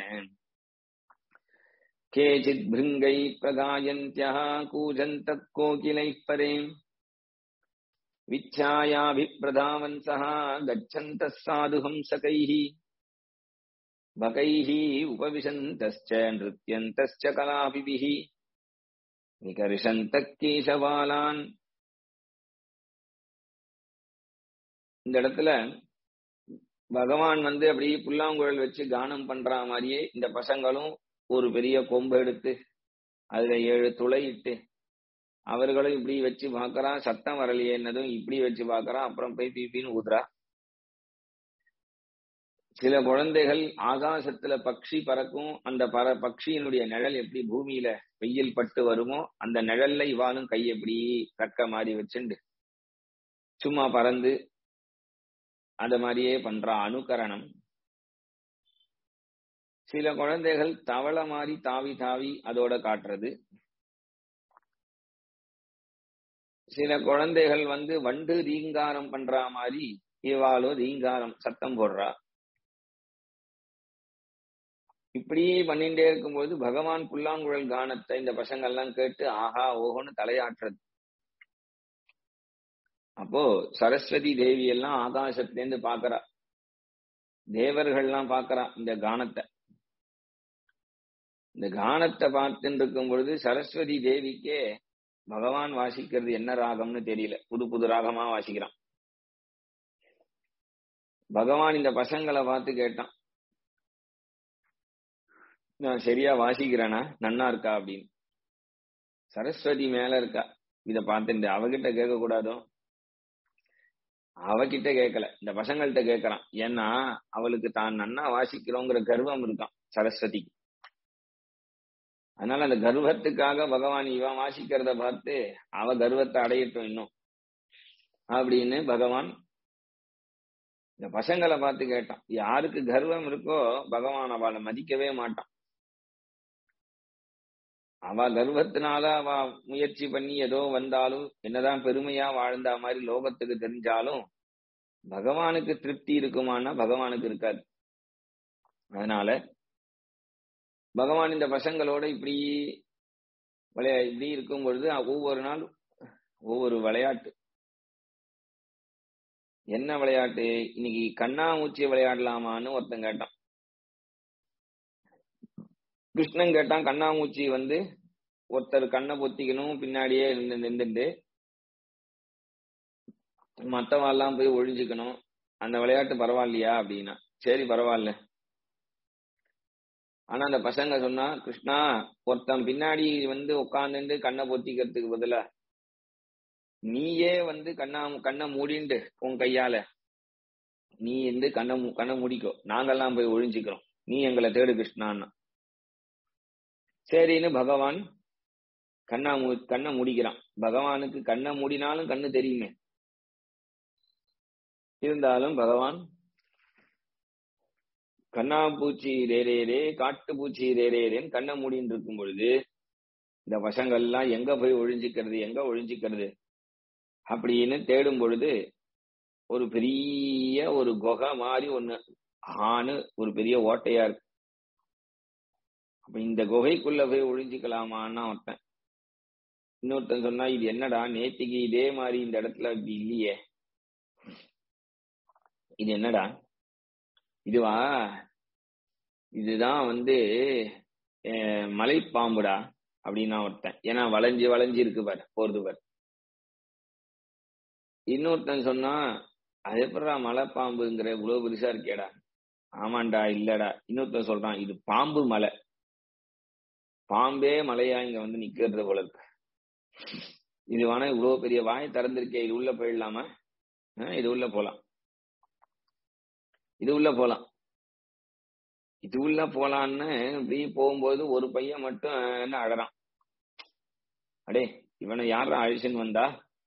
கேச்சித் பிருங்கை பிரகாயந்தியா கூஜந்த கோகிலை பரேம் विच्छायाभिप्रधावन्तः गच्छन्तः साधुहंसकैः बकैः उपविशन्तश्च नृत्यन्तश्च कलापिभिः विकर्षन्तः केशवालान् இந்த இடத்துல பகவான் வந்து அப்படி புல்லாங்குழல் வச்சு கானம் பண்ற மாதிரியே இந்த பசங்களும் ஒரு பெரிய கொம்பு எடுத்து அதுல ஏழு துளை இட்டு அவர்களும் இப்படி வச்சு பாக்குறான் சத்தம் வரலையேன்னதும் இப்படி வச்சு பாக்குறான் அப்புறம் போய் பீப்பின்னு ஊதுறா சில குழந்தைகள் ஆகாசத்துல பக்ஷி பறக்கும் அந்த பற பக்ஷியினுடைய நிழல் எப்படி பூமியில வெயில் பட்டு வருமோ அந்த நிழல்ல இவாளும் கை எப்படி கக்க மாதிரி வச்சுண்டு சும்மா பறந்து அந்த மாதிரியே பண்றா அனுகரணம் சில குழந்தைகள் தவளை மாதிரி தாவி தாவி அதோட காட்டுறது சில குழந்தைகள் வந்து வண்டு ரீங்காரம் பண்ற மாதிரி இவாளோ ரீங்காரம் சத்தம் போடுறா இப்படியே பண்ணிட்டே இருக்கும்போது பகவான் புல்லாங்குழல் கானத்தை இந்த பசங்க எல்லாம் கேட்டு ஆஹா ஓஹோன்னு தலையாட்டுறது அப்போ சரஸ்வதி தேவி எல்லாம் ஆகாசத்திலேருந்து பாக்குறா தேவர்கள்லாம் பாக்குறா இந்த கானத்தை இந்த கானத்தை பார்த்துட்டு இருக்கும் பொழுது சரஸ்வதி தேவிக்கே பகவான் வாசிக்கிறது என்ன ராகம்னு தெரியல புது புது ராகமா வாசிக்கிறான் பகவான் இந்த பசங்களை பார்த்து கேட்டான் நான் சரியா வாசிக்கிறேனா நன்னா இருக்கா அப்படின்னு சரஸ்வதி மேல இருக்கா இத பார்த்துட்டு அவகிட்ட கேட்க கூடாதோ அவகிட்ட கேட்கல இந்த பசங்கள்கிட்ட கேட்கறான் ஏன்னா அவளுக்கு தான் நன்னா வாசிக்கிறோங்கிற கர்வம் இருக்கான் சரஸ்வதிக்கு அதனால அந்த கர்வத்துக்காக பகவான் இவன் வாசிக்கிறத பார்த்து அவ கர்வத்தை அடையட்டும் இன்னும் அப்படின்னு பகவான் இந்த பசங்களை பார்த்து கேட்டான் யாருக்கு கர்வம் இருக்கோ பகவான் அவளை மதிக்கவே மாட்டான் அவ கர்வத்தினால அவ முயற்சி பண்ணி ஏதோ வந்தாலும் என்னதான் பெருமையா வாழ்ந்த மாதிரி லோகத்துக்கு தெரிஞ்சாலும் பகவானுக்கு திருப்தி இருக்குமானா பகவானுக்கு இருக்காது அதனால பகவான் இந்த பசங்களோட இப்படி விளையா இப்படி இருக்கும் பொழுது ஒவ்வொரு நாள் ஒவ்வொரு விளையாட்டு என்ன விளையாட்டு இன்னைக்கு கண்ணாமூச்சி விளையாடலாமான்னு ஒருத்தன் கேட்டான் கிருஷ்ணன் கேட்டான் கண்ணாமூச்சி வந்து ஒருத்தர் கண்ணை பொத்திக்கணும் பின்னாடியே இருந்து நின்றுட்டு மத்தவெல்லாம் போய் ஒழிஞ்சுக்கணும் அந்த விளையாட்டு பரவாயில்லையா அப்படின்னா சரி பரவாயில்ல ஆனா அந்த பசங்க சொன்னா கிருஷ்ணா ஒருத்தன் பின்னாடி வந்து உட்காந்துட்டு கண்ணை பொத்திக்கிறதுக்கு பதிலா நீயே வந்து கண்ணா கண்ணை மூடிண்டு உன் கையால நீ வந்து கண்ணை கண்ணை மூடிக்கோ நாங்கெல்லாம் போய் ஒழிஞ்சுக்கிறோம் நீ எங்களை தேடு கிருஷ்ணான்னா சரின்னு பகவான் கண்ணா மூ கண்ணை மூடிக்கிறான் பகவானுக்கு கண்ணை மூடினாலும் கண்ணு தெரியுமே இருந்தாலும் பகவான் கண்ணாம்பூச்சி ரேரேரே காட்டு பூச்சி ரேரேரேன்னு கண்ணை மூடின்னு இருக்கும் பொழுது இந்த பசங்கள்லாம் எங்க போய் ஒழிஞ்சுக்கிறது எங்க ஒழிஞ்சுக்கிறது அப்படின்னு தேடும் பொழுது ஒரு பெரிய ஒரு குகை மாதிரி ஒண்ணு ஆணு ஒரு பெரிய ஓட்டையா இருக்கு அப்ப இந்த குகைக்குள்ள போய் ஒழிஞ்சுக்கலாமான்னு ஒருத்தன் இன்னொருத்தன் சொன்னா இது என்னடா நேத்திக்கு இதே மாதிரி இந்த இடத்துல இப்படி இல்லையே இது என்னடா இதுவா இதுதான் வந்து மலைப்பாம்புடா அப்படின்னா ஒருத்தன் ஏன்னா வளைஞ்சு வளைஞ்சு இருக்கு பாரு போறது பாரு இன்னொருத்தன் சொன்னா அது எப்படா மலைப்பாம்புங்கிற இவ்வளவு பெருசா இருக்கேடா ஆமாண்டா இல்லடா இன்னொருத்தன் சொல்றான் இது பாம்பு மலை பாம்பே மலையா இங்க வந்து நிக்கிறது போல இருக்கு இது வேணா இவ்வளவு பெரிய வாய் திறந்திருக்கே இது உள்ள போயிடலாமா இது உள்ள போலாம் இது உள்ள போலாம் இது உள்ள போலான்னு இப்படி போகும்போது ஒரு பையன் மட்டும் என்ன அழறான் அடே இவனை யாரா அழிச்சுன்னு வந்தா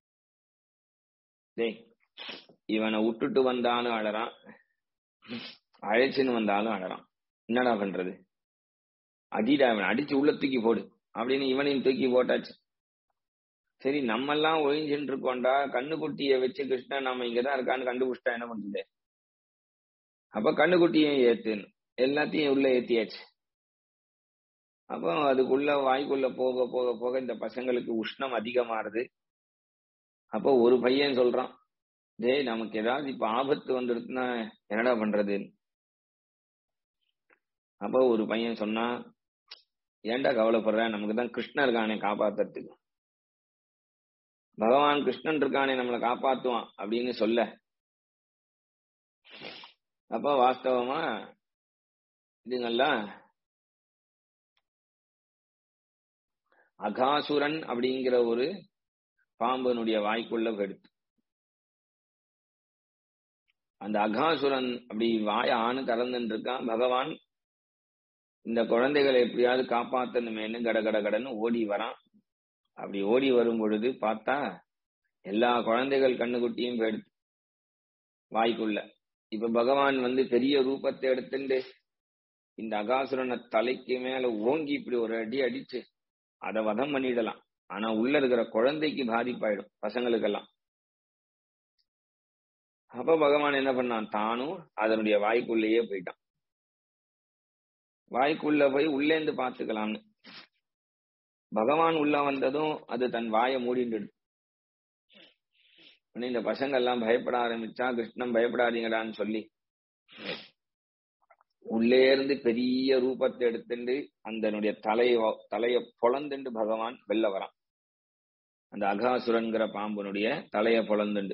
டேய் இவனை விட்டுட்டு வந்தாலும் அழறான் அழைச்சுன்னு வந்தாலும் அழறான் என்னடா பண்றது அடிடா இவன் அடிச்சு உள்ள தூக்கி போடு அப்படின்னு இவனையும் தூக்கி போட்டாச்சு சரி நம்ம எல்லாம் ஒழிஞ்சுட்டு இருக்கோண்டா கண்ணுக்குட்டிய வச்சு கிருஷ்ணன் நம்ம இங்கதான் இருக்கான்னு கண்டுபிடிச்சிட்டா என்ன பண்றது அப்ப கண்ணுக்குட்டியும் ஏத்துன்னு எல்லாத்தையும் உள்ள ஏத்தியாச்சு அப்போ அதுக்குள்ள வாய்க்குள்ள போக போக போக இந்த பசங்களுக்கு உஷ்ணம் அதிகமாறுது அப்போ ஒரு பையன் சொல்றான் டேய் நமக்கு ஏதாவது இப்ப ஆபத்து வந்துடுச்சுன்னா என்னடா பண்றது அப்போ ஒரு பையன் சொன்னா ஏன்டா கவலைப்படுற நமக்கு தான் கிருஷ்ணன் இருக்கானே காப்பாத்துறதுக்கு பகவான் கிருஷ்ணன் இருக்கானே நம்மளை காப்பாத்துவான் அப்படின்னு சொல்ல அப்ப வாஸ்தவமா இதுங்கெல்லாம் அகாசுரன் அப்படிங்கிற ஒரு பாம்பனுடைய வாய்க்குள்ள கெடுத்து அந்த அகாசுரன் அப்படி வாய ஆணு திறந்துட்டு இருக்கான் பகவான் இந்த குழந்தைகளை எப்படியாவது காப்பாத்தணுமேனு கட கட கடன்னு ஓடி வரான் அப்படி ஓடி வரும் பொழுது பார்த்தா எல்லா குழந்தைகள் கண்ணுக்குட்டியும் போயிடுது வாய்க்குள்ள இப்ப பகவான் வந்து பெரிய ரூபத்தை எடுத்துட்டு இந்த அகாசுரனை தலைக்கு மேல ஓங்கி இப்படி ஒரு அடி அடிச்சு அதை வதம் பண்ணிடலாம் ஆனா உள்ள இருக்கிற குழந்தைக்கு பாதிப்பாயிடும் பசங்களுக்கெல்லாம் அப்ப பகவான் என்ன பண்ணான் தானும் அதனுடைய வாய்க்குள்ளேயே போயிட்டான் வாய்க்குள்ள போய் உள்ளேந்து பார்த்துக்கலாம்னு பகவான் உள்ள வந்ததும் அது தன் வாயை மூடிண்டுடு இந்த பசங்க எல்லாம் பயப்பட ஆரம்பிச்சா கிருஷ்ணன் பயப்படாதீங்கடான்னு சொல்லி உள்ளே இருந்து பெரிய ரூபத்தை எடுத்துட்டு அந்த தலைய தலைய பொழந்துண்டு பகவான் வெளில வரான் அந்த அகாசுரன்கிற பாம்புனுடைய தலைய பொழந்துண்டு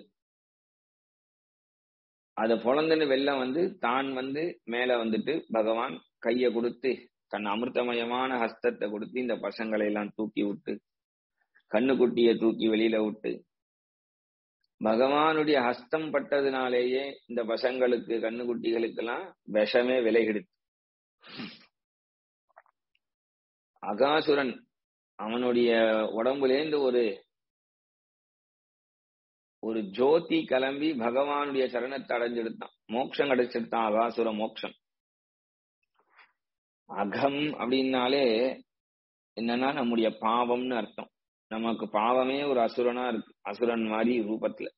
அத பொழந்துன்னு வெளில வந்து தான் வந்து மேல வந்துட்டு பகவான் கைய கொடுத்து தன் அமிர்தமயமான ஹஸ்தத்தை கொடுத்து இந்த பசங்களை எல்லாம் தூக்கி விட்டு கண்ணுக்குட்டிய தூக்கி வெளியில விட்டு பகவானுடைய ஹஸ்தம் பட்டதுனாலேயே இந்த பசங்களுக்கு கண்ணுக்குட்டிகளுக்கு எல்லாம் விஷமே விலகிடுது அகாசுரன் அவனுடைய உடம்புலேந்து ஒரு ஒரு ஜோதி கிளம்பி பகவானுடைய சரணத்தை அடைஞ்செடுத்தான் மோட்சம் கிடைச்சிருத்தான் அகாசுர மோட்சம் அகம் அப்படின்னாலே என்னன்னா நம்முடைய பாவம்னு அர்த்தம் நமக்கு பாவமே ஒரு அசுரனா இருக்கு அசுரன் மாதிரி ரூபத்துல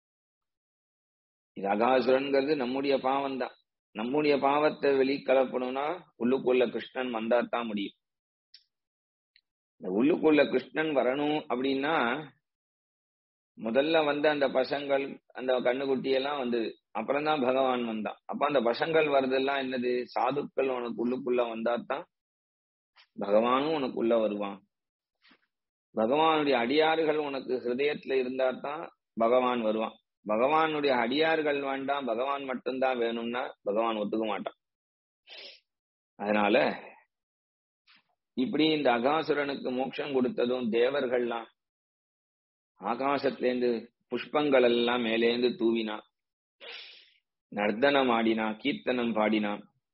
இது அகாசுரன்கிறது நம்முடைய பாவம் தான் நம்முடைய பாவத்தை வெளிக்கலப்பணும்னா உள்ளுக்குள்ள கிருஷ்ணன் வந்தா தான் முடியும் இந்த உள்ளுக்குள்ள கிருஷ்ணன் வரணும் அப்படின்னா முதல்ல வந்த அந்த பசங்கள் அந்த கண்ணுக்குட்டி எல்லாம் வந்தது அப்புறம் தான் பகவான் வந்தான் அப்ப அந்த பசங்கள் வர்றதெல்லாம் என்னது சாதுக்கள் உனக்கு உள்ளுக்குள்ள வந்தாதான் பகவானும் உனக்குள்ள வருவான் பகவானுடைய அடியாறுகள் உனக்கு ஹிருதயத்துல இருந்தா தான் பகவான் வருவான் பகவானுடைய அடியார்கள் வேண்டாம் பகவான் மட்டும்தான் வேணும்னா பகவான் ஒத்துக்க மாட்டான் அதனால இப்படி இந்த அகாசுரனுக்கு மோட்சம் கொடுத்ததும் தேவர்கள்லாம் ஆகாசத்திலேருந்து புஷ்பங்கள் எல்லாம் மேலேந்து தூவினா நர்த்தனம் ஆடினா கீர்த்தனம் பாடினா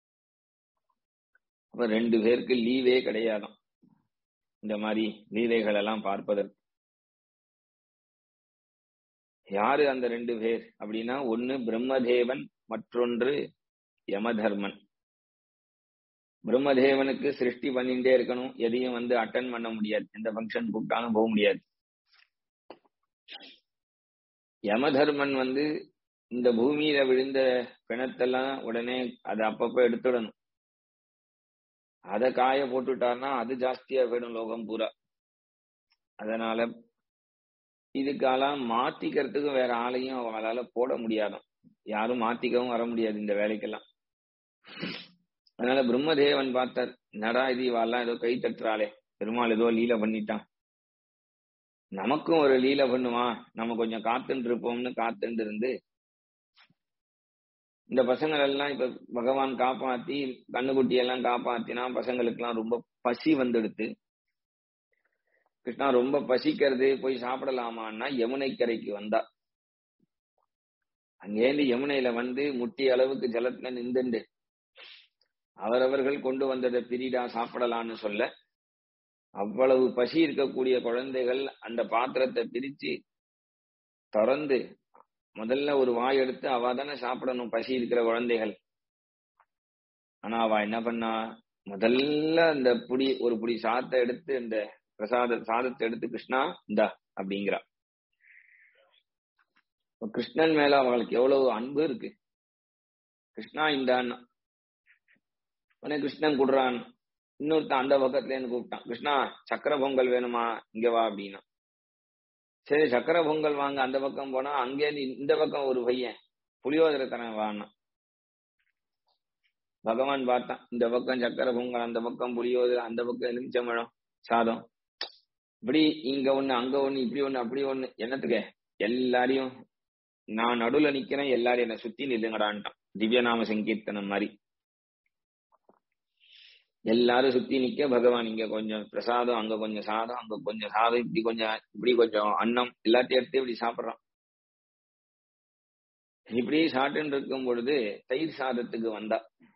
அப்ப ரெண்டு பேருக்கு லீவே கிடையாதாம் இந்த மாதிரி லீலைகள் எல்லாம் பார்ப்பதற்கு யாரு அந்த ரெண்டு பேர் அப்படின்னா ஒன்னு பிரம்மதேவன் மற்றொன்று யமதர்மன் பிரம்மதேவனுக்கு சிருஷ்டி பண்ணிட்டே இருக்கணும் எதையும் வந்து அட்டன் பண்ண முடியாது எந்த ஃபங்க்ஷன் கூப்பிட்டாலும் போக முடியாது யமதர்மன் வந்து இந்த பூமியில விழுந்த பிணத்தெல்லாம் உடனே அதை அப்பப்ப எடுத்துடணும் அதை காய போட்டுட்டார்னா அது ஜாஸ்தியா போயிடும் லோகம் பூரா அதனால இதுக்கெல்லாம் மாத்திக்கிறதுக்கு வேற ஆளையும் அவங்களால போட முடியாதாம் யாரும் மாத்திக்கவும் வர முடியாது இந்த வேலைக்கெல்லாம் அதனால பிரம்மதேவன் பார்த்தார் நடா இது இவாள்லாம் ஏதோ கை தட்டுறாளே பெருமாள் ஏதோ லீல பண்ணிட்டான் நமக்கும் ஒரு லீல பண்ணுமா நம்ம கொஞ்சம் காத்துட்டு இருப்போம்னு காத்துட்டு இருந்து இந்த பசங்கள் எல்லாம் இப்ப பகவான் காப்பாத்தி கண்ணுக்குட்டி எல்லாம் காப்பாத்தினா பசங்களுக்கு எல்லாம் ரொம்ப பசி வந்துடுத்து கிருஷ்ணா ரொம்ப பசிக்கிறது போய் சாப்பிடலாமான்னா யமுனை கரைக்கு வந்தா அங்கேருந்து யமுனையில வந்து முட்டி அளவுக்கு ஜலத்துல நின்றுண்டு அவரவர்கள் கொண்டு வந்ததை பிரிடா சாப்பிடலான்னு சொல்ல அவ்வளவு பசி இருக்கக்கூடிய குழந்தைகள் அந்த பாத்திரத்தை பிரிச்சு திறந்து முதல்ல ஒரு வாய் எடுத்து அவ தானே சாப்பிடணும் பசி இருக்கிற குழந்தைகள் ஆனா அவ என்ன பண்ணா முதல்ல அந்த புடி ஒரு புடி சாத்தை எடுத்து இந்த பிரசாத சாதத்தை எடுத்து கிருஷ்ணா இந்தா அப்படிங்கிறா கிருஷ்ணன் மேல அவளுக்கு எவ்வளவு அன்பு இருக்கு கிருஷ்ணா இந்தான்னா உடனே கிருஷ்ணன் குடுறான் இன்னொருத்தன் அந்த பக்கத்துல இருந்து கூப்பிட்டான் கிருஷ்ணா சக்கர பொங்கல் வேணுமா இங்க வா அப்படின்னா சரி சக்கர பொங்கல் வாங்க அந்த பக்கம் போனா அங்கே இந்த பக்கம் ஒரு பையன் புளியோதரை தரேன் வான்னா பகவான் பார்த்தான் இந்த பக்கம் சக்கர பொங்கல் அந்த பக்கம் புளியோதரை அந்த பக்கம் எலுமிச்சம்பழம் சாதம் இப்படி இங்க ஒண்ணு அங்க ஒண்ணு இப்படி ஒண்ணு அப்படி ஒண்ணு என்னத்துக்கு எல்லாரையும் நான் நடுவுல நிக்கிறேன் எல்லாரும் என்ன சுத்தி நில்லுங்கடான்ட்டான் திவ்யநாம சங்கீர்த்தனம் மாதிரி எல்லாரும் சுத்தி நிக்க பகவான் இங்க கொஞ்சம் பிரசாதம் அங்க கொஞ்சம் சாதம் அங்க கொஞ்சம் சாதம் இப்படி கொஞ்சம் இப்படி கொஞ்சம் அன்னம் எல்லாத்தையும் எடுத்து இப்படி சாப்பிடுறான் இப்படி சாப்பிட்டு இருக்கும் பொழுது தயிர் சாதத்துக்கு வந்தா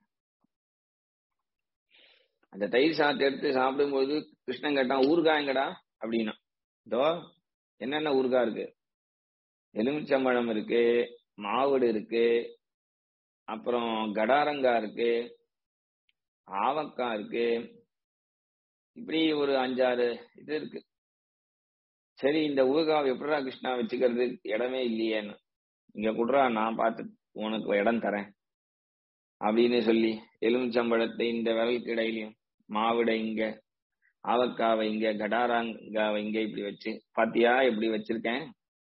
அந்த தயிர் சாதத்தை எடுத்து சாப்பிடும்போது கிருஷ்ணன் கேட்டான் ஊறுகாய் எங்கடா அப்படின்னா இதோ என்னென்ன ஊறுகாய் இருக்கு எலுமிச்சம்பழம் இருக்கு மாவுடு இருக்கு அப்புறம் கடாரங்கா இருக்கு ஆவக்காய் இருக்கு இப்படி ஒரு அஞ்சாறு இது இருக்கு சரி இந்த ஊர்காவை எப்படா கிருஷ்ணா வச்சுக்கிறது இடமே இல்லையேன்னு இங்க குடுறா நான் பார்த்து உனக்கு இடம் தரேன் அப்படின்னு சொல்லி எலுமிச்சம்பழத்தை இந்த விரலுக்கு இடையிலையும் மாவிடை இங்க ஆவக்காவை இங்க கடாராங்காவை இங்க இப்படி வச்சு பாத்தியா எப்படி வச்சிருக்கேன்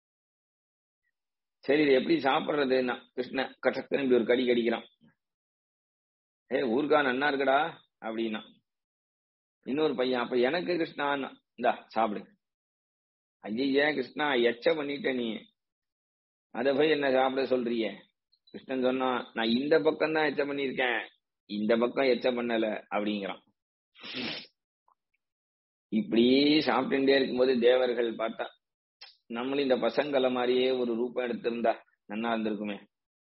சரி இது எப்படி சாப்பிடுறதுன்னா கிருஷ்ண கட்டக்குன்னு இப்படி ஒரு கடி கடிக்கிறான் ஏ ஊர்கா நன்னா இருக்குடா அப்படின்னா இன்னொரு பையன் அப்ப எனக்கு கிருஷ்ணான்னா இந்தா சாப்பிடு ஐயா கிருஷ்ணா எச்ச பண்ணிட்ட நீ அத போய் என்ன சாப்பிட சொல்றிய கிருஷ்ணன் சொன்னா நான் இந்த பக்கம் தான் எச்ச பண்ணிருக்கேன் இந்த பக்கம் எச்ச பண்ணல அப்படிங்கிறான் இப்படி சாப்பிட்டுட்டே இருக்கும்போது தேவர்கள் பார்த்தா நம்மளும் இந்த பசங்களை மாதிரியே ஒரு ரூபம் எடுத்திருந்தா நன்னா இருந்திருக்குமே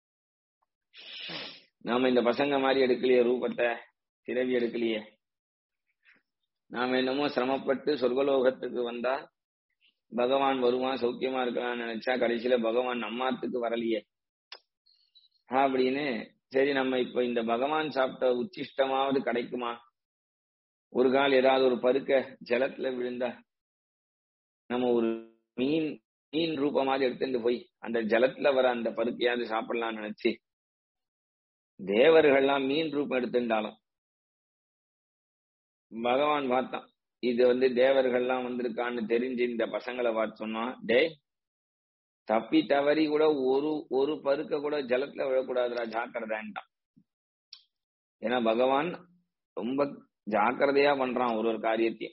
நாம இந்த பசங்க மாதிரி எடுக்கலையே ரூபத்தை சிறவி எடுக்கலையே நாம என்னமோ சிரமப்பட்டு சொர்க்கலோகத்துக்கு வந்தா பகவான் வருவான் சௌக்கியமா இருக்கலாம்னு நினைச்சா கடைசியில பகவான் நம்மாத்துக்கு வரலையே அப்படின்னு சரி நம்ம இப்ப இந்த பகவான் சாப்பிட்ட உச்சிஷ்டமாவது கிடைக்குமா ஒரு கால் ஏதாவது ஒரு பருக்க ஜலத்துல விழுந்தா நம்ம ஒரு மீன் மீன் ரூபமாவது எடுத்துட்டு போய் அந்த ஜலத்துல வர அந்த பருக்கையாவது சாப்பிடலாம்னு நினைச்சு தேவர்கள்லாம் மீன் ரூபம் எடுத்துட்டாலும் பகவான் பார்த்தான் இது வந்து தேவர்கள்லாம் வந்திருக்கான்னு தெரிஞ்சு இந்த பசங்களை பார்த்து சொன்னா டே தப்பி தவறி கூட ஒரு ஒரு பருக்க கூட ஜலத்துல விழக்கூடாதுடா ஜாக்கிரதான்ட்டான் ஏன்னா பகவான் ரொம்ப ஜாக்கிரதையா பண்றான் ஒரு ஒரு காரியத்தையும்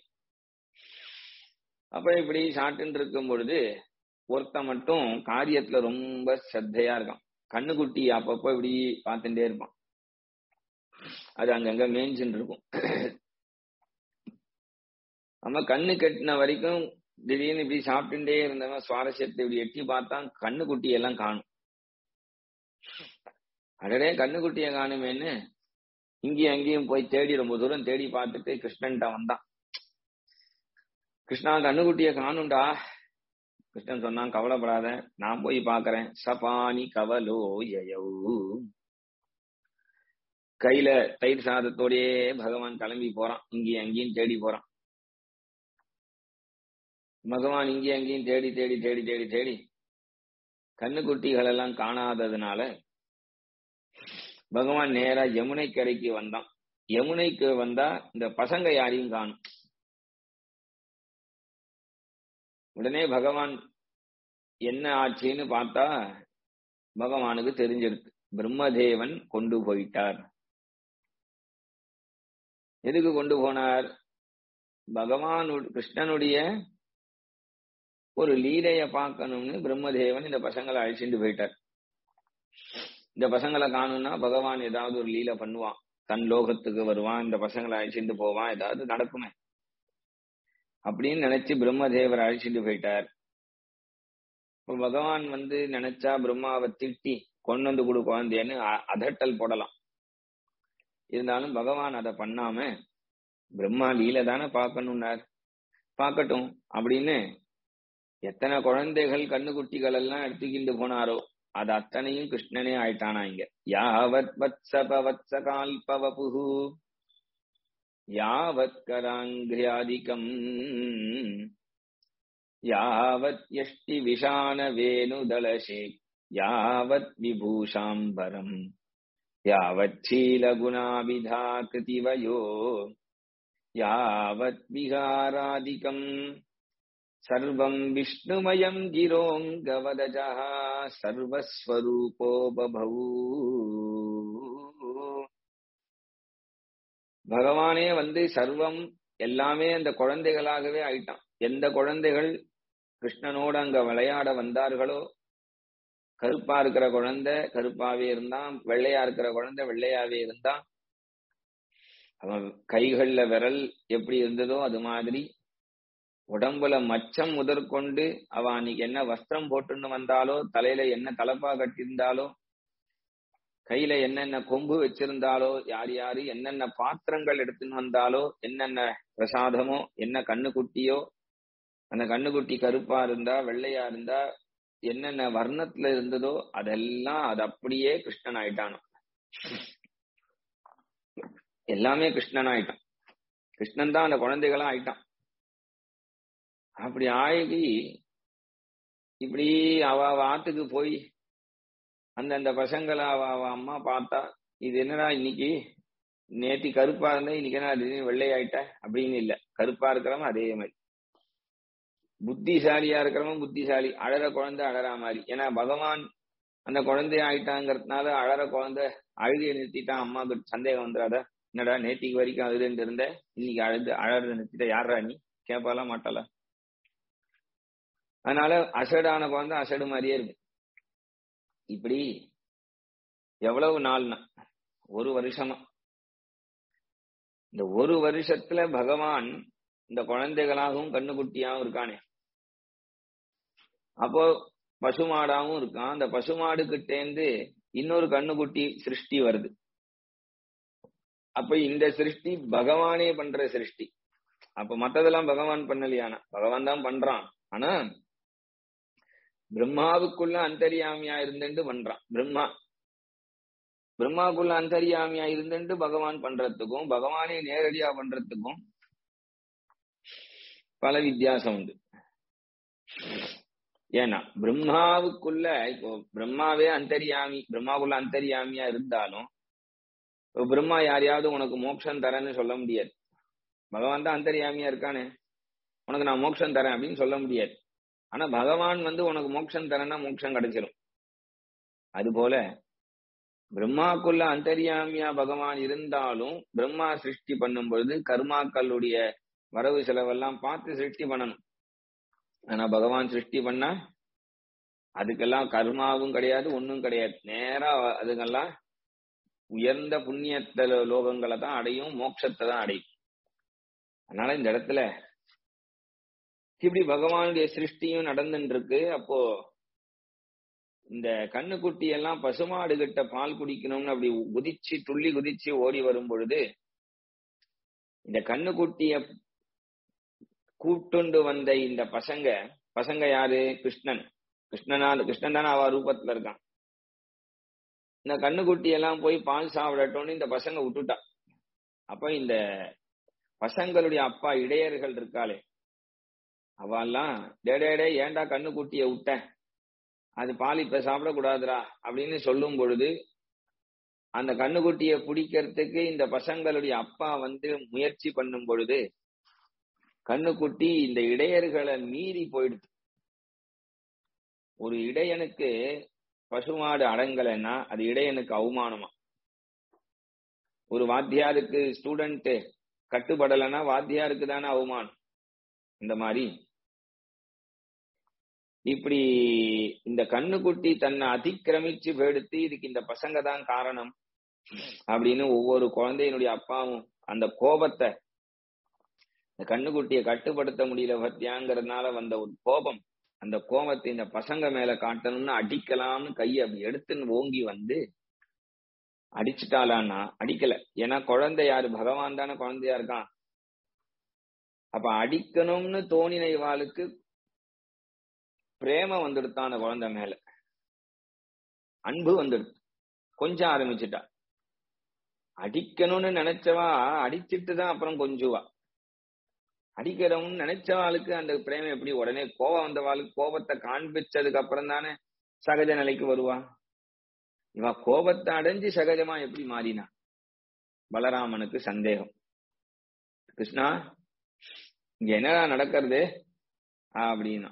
அப்ப இப்படி சாட்டுன்னு இருக்கும் பொழுது ஒருத்த மட்டும் காரியத்துல ரொம்ப ஸ்ரத்தையா இருக்கான் கண்ணுக்குட்டி அப்பப்போ இப்படி பார்த்துட்டே இருப்பான் அது அங்கங்க மேய்ஞ்சுன்னு இருக்கும் நம்ம கண்ணு கட்டின வரைக்கும் திடீர்னு இப்படி சாப்பிட்டுட்டே இருந்தவன் சுவாரஸ்யத்தை இப்படி எட்டி பார்த்தா கண்ணுக்குட்டி எல்லாம் காணும் அடடே கண்ணுக்குட்டிய காணுமேன்னு இங்கேயும் அங்கேயும் போய் தேடி ரொம்ப தூரம் தேடி பார்த்துட்டு கிருஷ்ணன்ட்ட வந்தான் கிருஷ்ணா கண்ணுக்குட்டிய காணும்டா கிருஷ்ணன் சொன்னான் கவலைப்படாத நான் போய் பாக்குறேன் சபானி கவலோ யயவு கையில தயிர் சாதத்தோடயே பகவான் கிளம்பி போறான் இங்கேயும் அங்கேயும் தேடி போறான் பகவான் இங்கேயும் அங்கேயும் தேடி தேடி தேடி தேடி தேடி கண்ணுக்குட்டிகள் எல்லாம் காணாததுனால பகவான் நேரா யமுனை கரைக்கு வந்தான் யமுனைக்கு வந்தா இந்த பசங்க யாரையும் காணும் உடனே பகவான் என்ன ஆச்சுன்னு பார்த்தா பகவானுக்கு தெரிஞ்சிருக்கு பிரம்மதேவன் கொண்டு போயிட்டார் எதுக்கு கொண்டு போனார் பகவான் கிருஷ்ணனுடைய ஒரு லீலைய பார்க்கணும்னு பிரம்மதேவன் இந்த பசங்களை அழைச்சிட்டு போயிட்டார் இந்த பசங்களை காணும்னா பகவான் ஏதாவது ஒரு லீலை பண்ணுவான் தன் லோகத்துக்கு வருவான் இந்த பசங்களை அழைச்சிட்டு போவான் ஏதாவது நடக்குமே அப்படின்னு நினைச்சு பிரம்மதேவர் அழைச்சிட்டு போயிட்டார் இப்ப பகவான் வந்து நினைச்சா பிரம்மாவை திட்டி கொண்டு வந்து கொடு குழந்தைன்னு அதட்டல் போடலாம் இருந்தாலும் பகவான் அதை பண்ணாம பிரம்மா லீல தானே பார்க்கணும்னார் பார்க்கட்டும் அப்படின்னு எத்தனை குழந்தைகள் கண்ணுக்குட்டிகள் எல்லாம் எடுத்துக்கிட்டு போனாரோ அது அத்தனையும் கிருஷ்ணனே ஆயிட்டானா இங்க யாவத் வத்சப வத்ச கால்பவபுகு யாவத் கராங்கிரியாதிகம் யாவத் யஷ்டி விஷான வேணுதலசே யாவத் விபூஷாம்பரம் யாவத் சீலகுணாபிதா கிருதிவயோ யாவத் விகாராதிகம் சர்வம் விஷ்ணுமயம் கிரோங்கவதஜா சர்வஸ்வரூபோ பபூ பகவானே வந்து சர்வம் எல்லாமே அந்த குழந்தைகளாகவே ஆயிட்டான் எந்த குழந்தைகள் கிருஷ்ணனோட அங்க விளையாட வந்தார்களோ கருப்பா இருக்கிற குழந்தை கருப்பாவே இருந்தான் வெள்ளையா இருக்கிற குழந்தை வெள்ளையாவே இருந்தான் அவன் கைகள்ல விரல் எப்படி இருந்ததோ அது மாதிரி உடம்புல மச்சம் முதற்கொண்டு அவ அன்னைக்கு என்ன வஸ்திரம் போட்டுன்னு வந்தாலோ தலையில என்ன தலப்பா கட்டியிருந்தாலோ கையில என்னென்ன கொம்பு வச்சிருந்தாலோ யார் யாரு என்னென்ன பாத்திரங்கள் எடுத்துன்னு வந்தாலோ என்னென்ன பிரசாதமோ என்ன கண்ணுக்குட்டியோ அந்த கண்ணுக்குட்டி கருப்பா இருந்தா வெள்ளையா இருந்தா என்னென்ன வர்ணத்துல இருந்ததோ அதெல்லாம் அது அப்படியே கிருஷ்ணன் ஆயிட்டானோ எல்லாமே கிருஷ்ணன் ஆயிட்டான் கிருஷ்ணன் தான் அந்த குழந்தைகளா ஆயிட்டான் அப்படி ஆகி இப்படி அவ அவ ஆத்துக்கு போய் அந்த அந்த பசங்களை அவ அவ அம்மா பார்த்தா இது என்னடா இன்னைக்கு நேத்தி கருப்பா இருந்தா இன்னைக்கு என்ன திடீர்னு வெள்ளை ஆயிட்ட அப்படின்னு இல்ல கருப்பா இருக்கிறவன் அதே மாதிரி புத்திசாலியா இருக்கிறவன் புத்திசாலி அழற குழந்தை அழறா மாதிரி ஏன்னா பகவான் அந்த குழந்தை ஆயிட்டாங்கிறதுனால அழற குழந்தை அழுகையை நிறுத்திட்டான் அம்மாவுக்கு சந்தேகம் வந்துடாத என்னடா நேத்திக்கு வரைக்கும் அழுதுன்னு இருந்த இன்னைக்கு அழுது அழறத நிறுத்திட்ட யாரா நீ கேட்பாலா மாட்டாளா அதனால அசடான குழந்தை அசடு மாதிரியே இருக்கு இப்படி எவ்வளவு நாள்னா ஒரு வருஷமா இந்த ஒரு வருஷத்துல பகவான் இந்த குழந்தைகளாகவும் கண்ணுக்குட்டியாகவும் இருக்கானே அப்போ பசுமாடாவும் இருக்கான் அந்த பசுமாடு கிட்டேந்து இன்னொரு கண்ணுக்குட்டி சிருஷ்டி வருது அப்ப இந்த சிருஷ்டி பகவானே பண்ற சிருஷ்டி அப்ப மத்ததெல்லாம் பகவான் பண்ணலையானா பகவான் தான் பண்றான் ஆனா பிரம்மாவுக்குள்ள அந்தரியாமியா இருந்துட்டு பண்றான் பிரம்மா பிரம்மாவுக்குள்ள அந்தரியாமியா இருந்துட்டு பகவான் பண்றதுக்கும் பகவானே நேரடியா பண்றதுக்கும் பல வித்தியாசம் உண்டு ஏன்னா பிரம்மாவுக்குள்ள இப்போ பிரம்மாவே அந்தரியாமி பிரம்மாவுக்குள்ள அந்தரியாமியா இருந்தாலும் இப்போ பிரம்மா யாரையாவது உனக்கு மோட்சம் தரேன்னு சொல்ல முடியாது பகவான் தான் அந்தரியாமியா இருக்கானே உனக்கு நான் மோட்சம் தரேன் அப்படின்னு சொல்ல முடியாது ஆனா பகவான் வந்து உனக்கு மோட்சம் தரேன்னா மோட்சம் கிடைச்சிடும் அது போல பிரம்மாக்குள்ள அந்தரியாமியா பகவான் இருந்தாலும் பிரம்மா சிருஷ்டி பண்ணும் பொழுது கர்மாக்களுடைய வரவு செலவெல்லாம் பார்த்து சிருஷ்டி பண்ணணும் ஆனா பகவான் சிருஷ்டி பண்ணா அதுக்கெல்லாம் கர்மாவும் கிடையாது ஒன்னும் கிடையாது நேரா அதுக்கெல்லாம் உயர்ந்த புண்ணியத்த லோகங்களை தான் அடையும் மோட்சத்தை தான் அடையும் அதனால இந்த இடத்துல இப்படி பகவானுடைய சிருஷ்டியும் நடந்துட்டு இருக்கு அப்போ இந்த கண்ணுக்குட்டி எல்லாம் பசுமாடு கிட்ட பால் குடிக்கணும்னு அப்படி குதிச்சு துள்ளி குதிச்சு ஓடி வரும் பொழுது இந்த கண்ணுக்குட்டிய கூட்டுண்டு வந்த இந்த பசங்க பசங்க யாரு கிருஷ்ணன் கிருஷ்ணனா கிருஷ்ணன் தானே அவ ரூபத்துல இருக்கான் இந்த கண்ணுக்குட்டி எல்லாம் போய் பால் சாப்பிடட்டும்னு இந்த பசங்க விட்டுட்டா அப்ப இந்த பசங்களுடைய அப்பா இடையர்கள் இருக்காளே அவெல்லாம் டேடே ஏன்டா கண்ணுக்குட்டிய விட்ட அது பால் இப்ப சாப்பிடக்கூடாதுரா அப்படின்னு சொல்லும் பொழுது அந்த கண்ணுக்குட்டிய பிடிக்கிறதுக்கு இந்த பசங்களுடைய அப்பா வந்து முயற்சி பண்ணும் பொழுது கண்ணுக்குட்டி இந்த இடையர்களை மீறி போயிடுது ஒரு இடையனுக்கு பசுமாடு அடங்கலைன்னா அது இடையனுக்கு அவமானமா ஒரு வாத்தியாருக்கு ஸ்டூடெண்ட் கட்டுப்படலைன்னா வாத்தியாருக்கு தானே அவமானம் இந்த மாதிரி இப்படி இந்த கண்ணுக்குட்டி தன்னை அதிக்கிரமிச்சு வெடுத்து இதுக்கு இந்த பசங்க தான் காரணம் அப்படின்னு ஒவ்வொரு குழந்தையினுடைய அப்பாவும் அந்த கோபத்தை இந்த கண்ணுக்குட்டியை கட்டுப்படுத்த முடியல பத்தியாங்கிறதுனால வந்த ஒரு கோபம் அந்த கோபத்தை இந்த பசங்க மேல காட்டணும்னு அடிக்கலாம்னு கையை அப்படி எடுத்துன்னு ஓங்கி வந்து அடிச்சுட்டாளான்னா அடிக்கல ஏன்னா குழந்தை யாரு பகவான் தானே குழந்தையா இருக்கான் அப்ப அடிக்கணும்னு தோணின இவாளுக்கு பிரேம வந்துடுத்தான் அந்த குழந்தை மேல அன்பு வந்துடுது கொஞ்சம் ஆரம்பிச்சுட்டா அடிக்கணும்னு நினைச்சவா அடிச்சிட்டு தான் அப்புறம் கொஞ்சுவா அடிக்கிறவன்னு நினைச்சவாளுக்கு அந்த பிரேமம் எப்படி உடனே கோபம் வந்தவாளுக்கு கோபத்தை காண்பிச்சதுக்கு அப்புறம் தானே சகஜ நிலைக்கு வருவா இவ கோபத்தை அடைஞ்சு சகஜமா எப்படி மாறினா பலராமனுக்கு சந்தேகம் கிருஷ்ணா இங்க என்னடா நடக்கிறது அப்படின்னா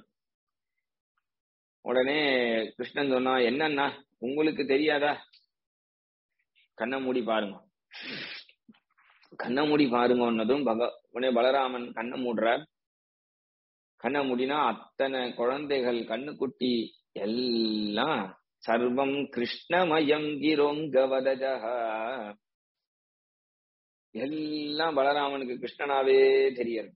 உடனே கிருஷ்ணன் சொன்னா என்னன்னா உங்களுக்கு தெரியாதா கண்ணை மூடி பாருங்க கண்ணை மூடி பாருங்கன்னதும் பக உடனே பலராமன் கண்ணை மூடுறார் கண்ணை மூடினா அத்தனை குழந்தைகள் கண்ணுக்குட்டி எல்லாம் சர்வம் கிருஷ்ணமயம் கிரோங்கவதஜா எல்லாம் பலராமனுக்கு கிருஷ்ணனாவே தெரியறது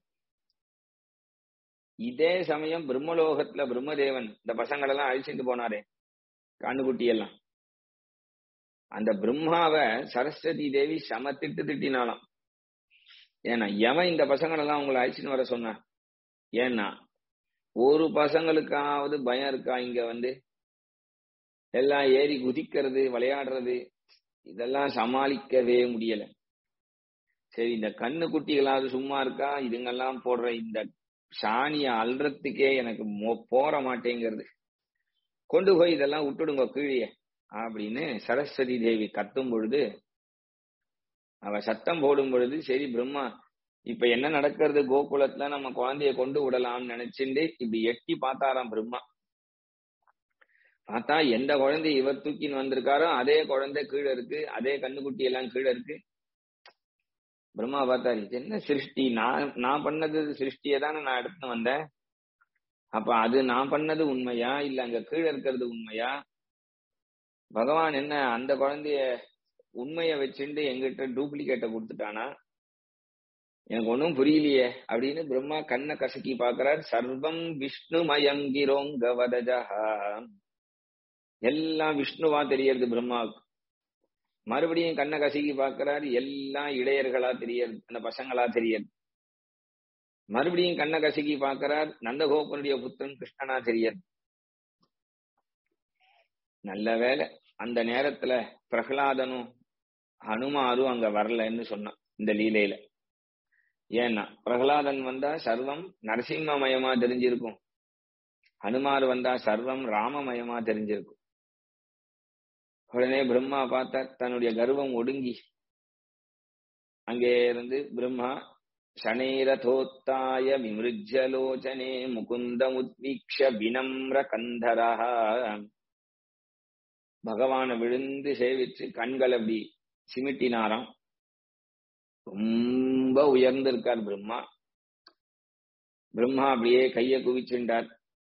இதே சமயம் பிரம்மலோகத்துல பிரம்மதேவன் இந்த பசங்களெல்லாம் அழிச்சுட்டு போனாரே கண்ணுக்குட்டி எல்லாம் அந்த பிரம்மாவ சரஸ்வதி தேவி சம திட்டு திட்டினாலாம் ஏன்னா எவன் இந்த பசங்களெல்லாம் உங்களை அழிச்சுன்னு வர சொன்னா ஏன்னா ஒரு பசங்களுக்காவது பயம் இருக்கா இங்க வந்து எல்லாம் ஏறி குதிக்கிறது விளையாடுறது இதெல்லாம் சமாளிக்கவே முடியல சரி இந்த கண்ணு குட்டிகளாவது சும்மா இருக்கா இதுங்கெல்லாம் போடுற இந்த சாணிய அல்றதுக்கே எனக்கு மோ- போற மாட்டேங்கிறது கொண்டு போய் இதெல்லாம் விட்டுடுங்க கீழே அப்படின்னு சரஸ்வதி தேவி கத்தும் பொழுது அவ சத்தம் போடும் பொழுது சரி பிரம்மா இப்ப என்ன நடக்கிறது கோகுலத்துல நம்ம குழந்தைய கொண்டு விடலாம்னு நினைச்சுட்டு இப்படி எட்டி பார்த்தாராம் பிரம்மா பார்த்தா எந்த குழந்தை இவர் தூக்கின்னு வந்திருக்காரோ அதே குழந்தை கீழே இருக்கு அதே கண்ணுக்குட்டி எல்லாம் கீழே இருக்கு பிரம்மா பார்த்தாரு இது என்ன சிருஷ்டி நான் நான் பண்ணது சிருஷ்டியை தானே நான் எடுத்துன்னு வந்தேன் அப்ப அது நான் பண்ணது உண்மையா இல்ல அங்க கீழே இருக்கிறது உண்மையா பகவான் என்ன அந்த குழந்தைய உண்மைய வச்சுட்டு எங்கிட்ட டூப்ளிகேட்டை கொடுத்துட்டானா எனக்கு ஒன்றும் புரியலையே அப்படின்னு பிரம்மா கண்ணை கசக்கி பார்க்கிறார் சர்வம் விஷ்ணு மயங்கிரோங்க வதஜஹா எல்லாம் விஷ்ணுவா தெரியறது பிரம்மாவுக்கு மறுபடியும் கண்ணை கசக்கி பார்க்கிறார் எல்லாம் இடையர்களா தெரியறது அந்த பசங்களா தெரியறது மறுபடியும் கண்ணை கசக்கி பார்க்கிறார் நந்தகோபனுடைய புத்திரன் கிருஷ்ணனா தெரியறது நல்ல வேலை அந்த நேரத்துல பிரகலாதனும் ஹனுமாரும் அங்க வரலன்னு சொன்னான் இந்த லீலையில ஏன்னா பிரகலாதன் வந்தா சர்வம் நரசிம்மமயமா தெரிஞ்சிருக்கும் ஹனுமார் வந்தா சர்வம் ராமமயமா தெரிஞ்சிருக்கும் உடனே பிரம்மா பார்த்தா தன்னுடைய கர்வம் ஒடுங்கி அங்கே இருந்து பிரம்மா சனேரதோத்தாய விமிருஜ்யலோச்சனே முகுந்தமுத்வீக்ஷ வினம்ர கந்தரா பகவானை விழுந்து சேவிச்சு கண்கள் அப்படி சிமிட்டினாராம் ரொம்ப உயர்ந்திருக்கார் பிரம்மா பிரம்மா அப்படியே கைய குவிச்சுண்டார்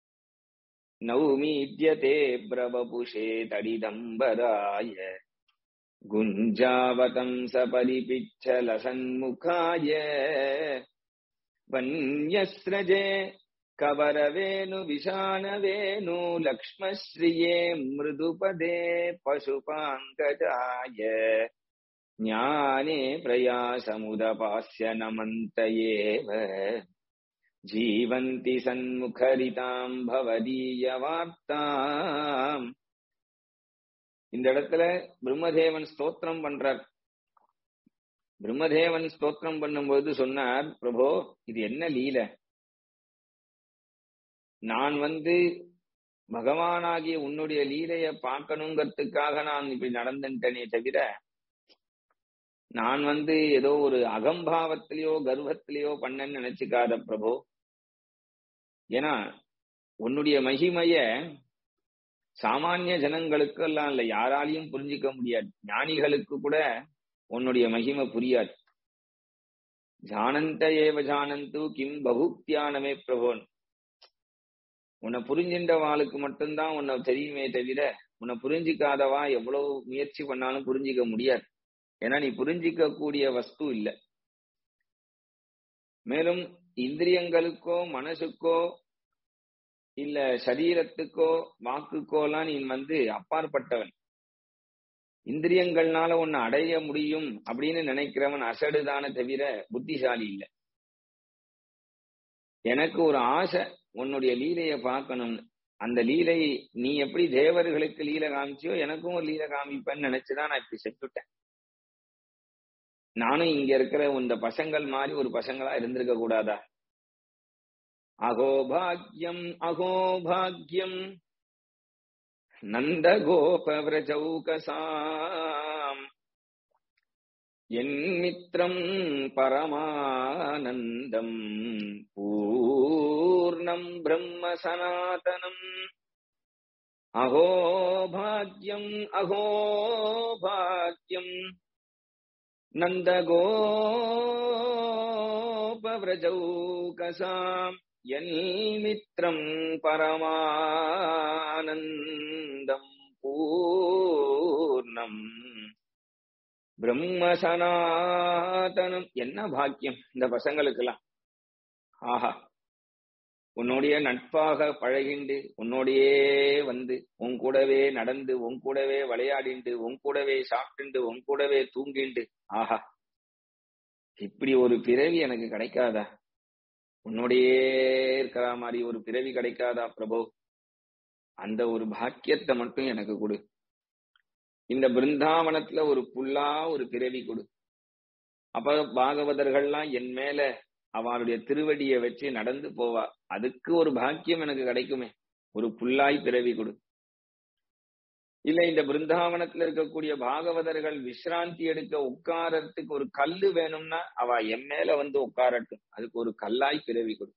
நௌமீத்யதே பிரபபுஷே தடிதம்பராய குஞ்சாவதம் சபரிபிச்சல சண்முகாய வன்யஸ்ரஜே கவரவேணு விஷாணவேணு லக்ஷ்மஸ்ரீயே மிருதுபதே பசுபாங்கஜாய ஞானே பிரயாசமுதபாஸ்ய நமந்த ஏவ ஜீவந்தி சண்முகரிதாம் பவதீய வார்த்தாம் இந்த இடத்துல பிரம்மதேவன் ஸ்தோத்திரம் பண்றார் பிரம்மதேவன் ஸ்தோத்திரம் பண்ணும்போது சொன்னார் பிரபோ இது என்ன லீல நான் வந்து பகவானாகிய உன்னுடைய லீலைய பார்க்கணுங்கிறதுக்காக நான் இப்படி நடந்துட்டேனே தவிர நான் வந்து ஏதோ ஒரு அகம்பாவத்திலேயோ கர்வத்திலேயோ பண்ணேன்னு நினைச்சுக்காத பிரபு ஏன்னா உன்னுடைய மகிமைய சாமானிய ஜனங்களுக்கு எல்லாம் இல்ல யாராலையும் புரிஞ்சுக்க முடியாது ஞானிகளுக்கு கூட உன்னுடைய மகிமை புரியாது ஜானந்த ஏவ ஜானந்து கிம் பகுக்தியானமே பிரபோன் உன்னை புரிஞ்சின்றவாளுக்கு மட்டும்தான் உன்னை தெரியுமே தவிர உன்னை புரிஞ்சிக்காதவா எவ்வளவு முயற்சி பண்ணாலும் புரிஞ்சிக்க முடியாது ஏன்னா நீ புரிஞ்சிக்க கூடிய வஸ்து இல்ல மேலும் இந்திரியங்களுக்கோ மனசுக்கோ இல்ல சரீரத்துக்கோ வாக்குக்கோலாம் நீ வந்து அப்பாற்பட்டவன் இந்திரியங்கள்னால உன்னை அடைய முடியும் அப்படின்னு நினைக்கிறவன் அசடுதான தவிர புத்திசாலி இல்ல எனக்கு ஒரு ஆசை உன்னுடைய லீலைய பார்க்கணும்னு அந்த லீலை நீ எப்படி தேவர்களுக்கு லீலை காமிச்சியோ எனக்கும் ஒரு லீலை காமிப்பேன்னு நினைச்சுதான் நான் இப்படி செத்துட்டேன் நானும் இங்க இருக்கிற இந்த பசங்கள் மாதிரி ஒரு பசங்களா இருந்திருக்க கூடாதா அகோபாகியம் அகோபாகியம் நந்த கோபவிரஜௌகசாம் என் மித்திரம் பரமானந்தம் பூர்ணம் பிரம்ம சனாதனம் அகோபாகியம் அகோபாகியம் நந்தகோபவிரஜௌகசாம் என் மித்திரம் பரமானந்தம் பூர்ணம் பிரம்ம சனாதனம் என்ன பாக்கியம் இந்த பசங்களுக்கெல்லாம் ஆஹா உன்னுடைய நட்பாக பழகிண்டு உன்னோடையே வந்து உன் கூடவே நடந்து உன் கூடவே விளையாடிண்டு உன் கூடவே சாப்பிட்டு உன் கூடவே தூங்கிண்டு ஆஹா இப்படி ஒரு பிறவி எனக்கு கிடைக்காதா உன்னோடையே இருக்கிற மாதிரி ஒரு பிறவி கிடைக்காதா பிரபு அந்த ஒரு பாக்கியத்தை மட்டும் எனக்கு கொடு இந்த பிருந்தாவனத்துல ஒரு புல்லா ஒரு பிறவி கொடு அப்ப பாகவதர்கள்லாம் என் மேல அவளுடைய திருவடியை வச்சு நடந்து போவா அதுக்கு ஒரு பாக்கியம் எனக்கு கிடைக்குமே ஒரு புல்லாய் பிறவி கொடு இல்ல இந்த பிருந்தாவனத்துல இருக்கக்கூடிய பாகவதர்கள் விசிராந்தி எடுக்க உட்காரத்துக்கு ஒரு கல்லு வேணும்னா அவ என் மேல வந்து உட்காரட்டும் அதுக்கு ஒரு கல்லாய் பிறவி கொடு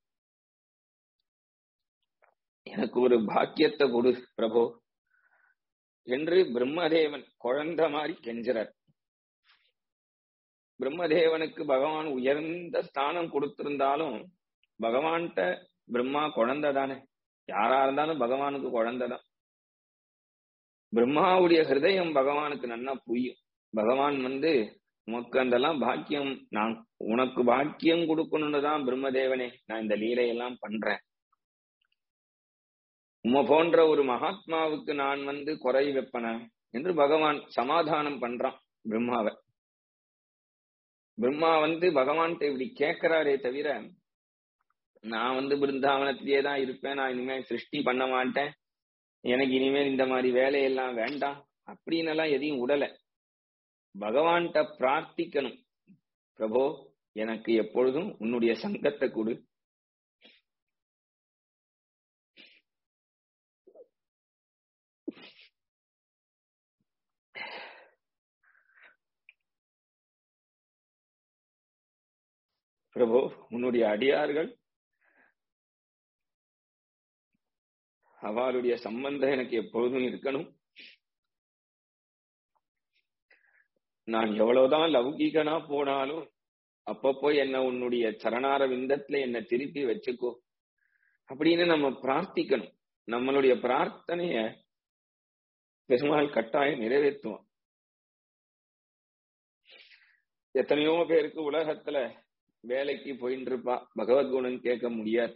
எனக்கு ஒரு பாக்கியத்தை கொடு பிரபு என்று பிரம்மதேவன் குழந்த மாதிரி கெஞ்சுறார் பிரம்மதேவனுக்கு பகவான் உயர்ந்த ஸ்தானம் கொடுத்திருந்தாலும் பகவான்கிட்ட பிரம்மா குழந்தை தானே யாரா இருந்தாலும் பகவானுக்கு குழந்தைதான் பிரம்மாவுடைய ஹிருதயம் பகவானுக்கு நன்னா புரியும் பகவான் வந்து உனக்கு அதெல்லாம் பாக்கியம் நான் உனக்கு பாக்கியம் கொடுக்கணும்னு தான் பிரம்மதேவனே நான் இந்த லீலையெல்லாம் பண்றேன் உம போன்ற ஒரு மகாத்மாவுக்கு நான் வந்து குறை வைப்பன என்று பகவான் சமாதானம் பண்றான் பிரம்மாவை பிரம்மா வந்து பகவான்கிட்ட இப்படி கேட்கிறாரே தவிர நான் வந்து பிருந்தாவனத்திலேயே தான் இருப்பேன் நான் இனிமேல் சிருஷ்டி பண்ண மாட்டேன் எனக்கு இனிமேல் இந்த மாதிரி வேலையெல்லாம் வேண்டாம் அப்படின்னு எல்லாம் எதையும் உடல பகவான்கிட்ட பிரார்த்திக்கணும் பிரபோ எனக்கு எப்பொழுதும் உன்னுடைய சங்கத்தை கொடு பிரபு உன்னுடைய அடியார்கள் அவளுடைய சம்பந்தம் எனக்கு எப்பொழுதும் இருக்கணும் நான் எவ்வளவுதான் லௌகீகனா போனாலும் அப்பப்போ என்ன உன்னுடைய சரணார விந்தத்துல என்ன திருப்பி வச்சுக்கோ அப்படின்னு நம்ம பிரார்த்திக்கணும் நம்மளுடைய பிரார்த்தனைய பெருமாள் கட்டாயம் நிறைவேற்றுவோம் எத்தனையோ பேருக்கு உலகத்துல வேலைக்கு போயிட்டு இருப்பா பகவத்குணம் கேட்க முடியாது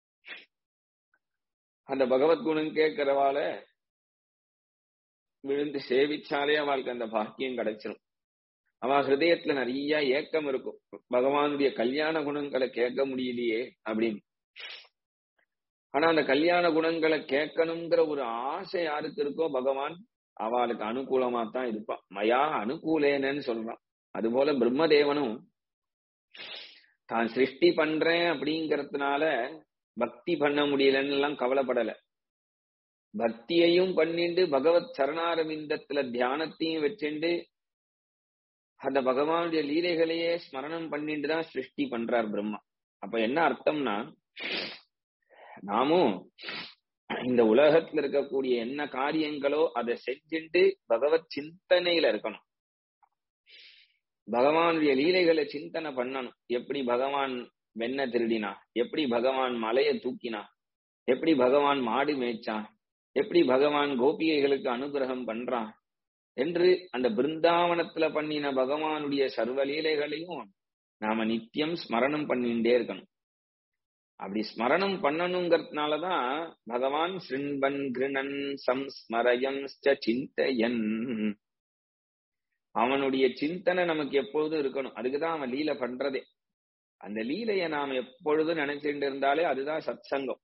அந்த பகவத்குணம் கேட்கிறவால விழுந்து சேவிச்சாலே அவளுக்கு அந்த பாக்கியம் கிடைச்சிடும் அவ ஹிருதயத்துல நிறைய ஏக்கம் இருக்கும் பகவானுடைய கல்யாண குணங்களை கேட்க முடியலையே அப்படின்னு ஆனா அந்த கல்யாண குணங்களை கேட்கணுங்கிற ஒரு ஆசை யாருக்கு இருக்கோ பகவான் அவளுக்கு அனுகூலமா தான் இருப்பான் மயா அனுகூலேனன்னு சொல்றான் அதுபோல பிரம்மதேவனும் தான் சிருஷ்டி பண்றேன் அப்படிங்கறதுனால பக்தி பண்ண முடியலன்னு எல்லாம் கவலைப்படல பக்தியையும் பண்ணிண்டு பகவத் சரணாரவிந்தத்துல தியானத்தையும் வச்சுண்டு அந்த பகவானுடைய லீலைகளையே ஸ்மரணம் பண்ணிட்டு தான் சிருஷ்டி பண்றார் பிரம்மா அப்ப என்ன அர்த்தம்னா நாமும் இந்த உலகத்துல இருக்கக்கூடிய என்ன காரியங்களோ அதை செஞ்சுட்டு பகவத் சிந்தனையில இருக்கணும் பகவானுடைய லீலைகளை சிந்தனை பண்ணணும் எப்படி பகவான் வெண்ண திருடினா எப்படி பகவான் மலைய தூக்கினா எப்படி பகவான் மாடு மேய்ச்சான் எப்படி பகவான் கோபிகைகளுக்கு அனுகிரகம் பண்றான் என்று அந்த பிருந்தாவனத்துல பண்ணின பகவானுடைய சர்வ லீலைகளையும் நாம நித்தியம் ஸ்மரணம் பண்ணிட்டே இருக்கணும் அப்படி ஸ்மரணம் பண்ணணுங்கிறதுனாலதான் பகவான் ஸ்ருண்பன் கிருணன் சம்ஸ்மரயம் சிந்தையன் அவனுடைய சிந்தனை நமக்கு எப்பொழுதும் இருக்கணும் அதுக்குதான் அவன் லீலை பண்றதே அந்த லீலைய நாம் எப்பொழுதும் நினைச்சுட்டு இருந்தாலே அதுதான் சத்சங்கம்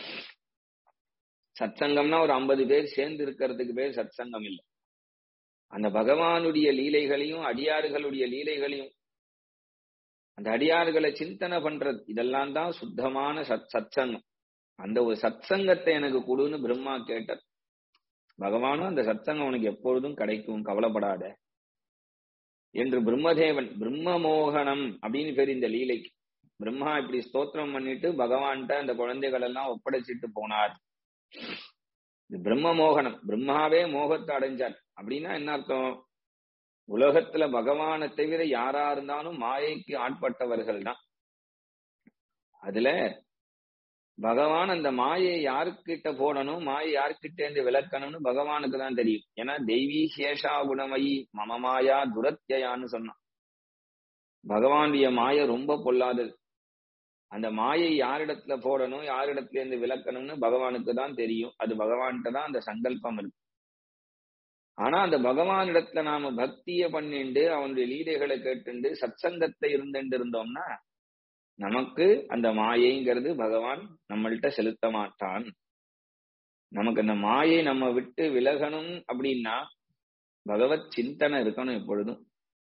சத்சங்கம்னா ஒரு ஐம்பது பேர் சேர்ந்து இருக்கிறதுக்கு பேர் சத்சங்கம் இல்லை அந்த பகவானுடைய லீலைகளையும் அடியாறுகளுடைய லீலைகளையும் அந்த அடியார்களை சிந்தனை பண்றது இதெல்லாம் தான் சுத்தமான சத் சத்சங்கம் அந்த ஒரு சத்சங்கத்தை எனக்கு கொடுன்னு பிரம்மா கேட்டார் பகவானும் அந்த சத்சங்கம் உனக்கு எப்பொழுதும் கிடைக்கும் கவலைப்படாத என்று பிரம்மதேவன் பிரம்ம மோகனம் அப்படின்னு பேர் இந்த லீலைக்கு பிரம்மா இப்படி ஸ்தோத்திரம் பண்ணிட்டு பகவான்கிட்ட அந்த குழந்தைகள் எல்லாம் ஒப்படைச்சிட்டு போனார் இது பிரம்ம மோகனம் பிரம்மாவே மோகத்தை அடைஞ்சார் அப்படின்னா என்ன அர்த்தம் உலகத்துல பகவானை தவிர யாரா இருந்தாலும் மாயைக்கு ஆட்பட்டவர்கள் தான் அதுல பகவான் அந்த மாயை யாருக்கிட்ட போடணும் மாயை யாருக்கிட்ட இருந்து விளக்கணும்னு பகவானுக்கு தான் தெரியும் ஏன்னா தெய்வீ சேஷா குணமயி மம மாயா துரத்தியான்னு சொன்னான் பகவானுடைய மாய ரொம்ப பொல்லாதது அந்த மாயை யாரிடத்துல போடணும் யாரிடத்துல இருந்து விளக்கணும்னு பகவானுக்கு தான் தெரியும் அது பகவான்கிட்ட தான் அந்த சங்கல்பம் இருக்கு ஆனா அந்த பகவானிடத்துல நாம பக்திய பண்ணிண்டு அவனுடைய லீலைகளை கேட்டுண்டு சத்சங்கத்தை இருந்துட்டு இருந்தோம்னா நமக்கு அந்த மாயைங்கிறது பகவான் நம்மள்கிட்ட செலுத்த மாட்டான் நமக்கு அந்த மாயை நம்ம விட்டு விலகணும் அப்படின்னா பகவத் சிந்தனை இருக்கணும் எப்பொழுதும்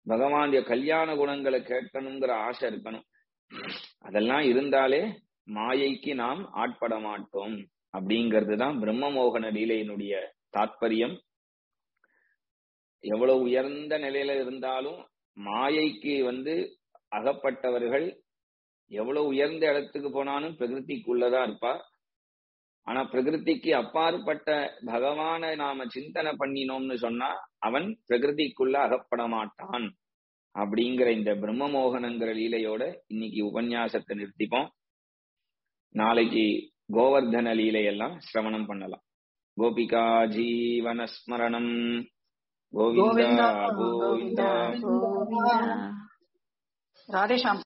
பகவானுடைய கல்யாண குணங்களை கேட்கணுங்கிற ஆசை இருக்கணும் அதெல்லாம் இருந்தாலே மாயைக்கு நாம் ஆட்பட மாட்டோம் அப்படிங்கிறது தான் பிரம்ம மோகன லீலையினுடைய தாத்பரியம் எவ்வளவு உயர்ந்த நிலையில இருந்தாலும் மாயைக்கு வந்து அகப்பட்டவர்கள் எவ்வளவு உயர்ந்த இடத்துக்கு போனாலும் பிரகிருதிக்குள்ளதான் இருப்பா ஆனா பிரகிருதிக்கு அப்பாற்பட்ட பகவானை நாம சிந்தனை பண்ணினோம்னு சொன்னா அவன் பிரகிருதிக்குள்ள அகப்பட மாட்டான் அப்படிங்கிற இந்த பிரம்ம மோகனங்கிற லீலையோட இன்னைக்கு உபன்யாசத்தை நிறுத்திப்போம் நாளைக்கு கோவர்தன லீலையெல்லாம் சிரவணம் பண்ணலாம் கோபிகா ஜீவனஸ்மரணம் கோவிந்தா கோவிந்தா கோவிந்தா கோவிந்தா ராதேஷாம்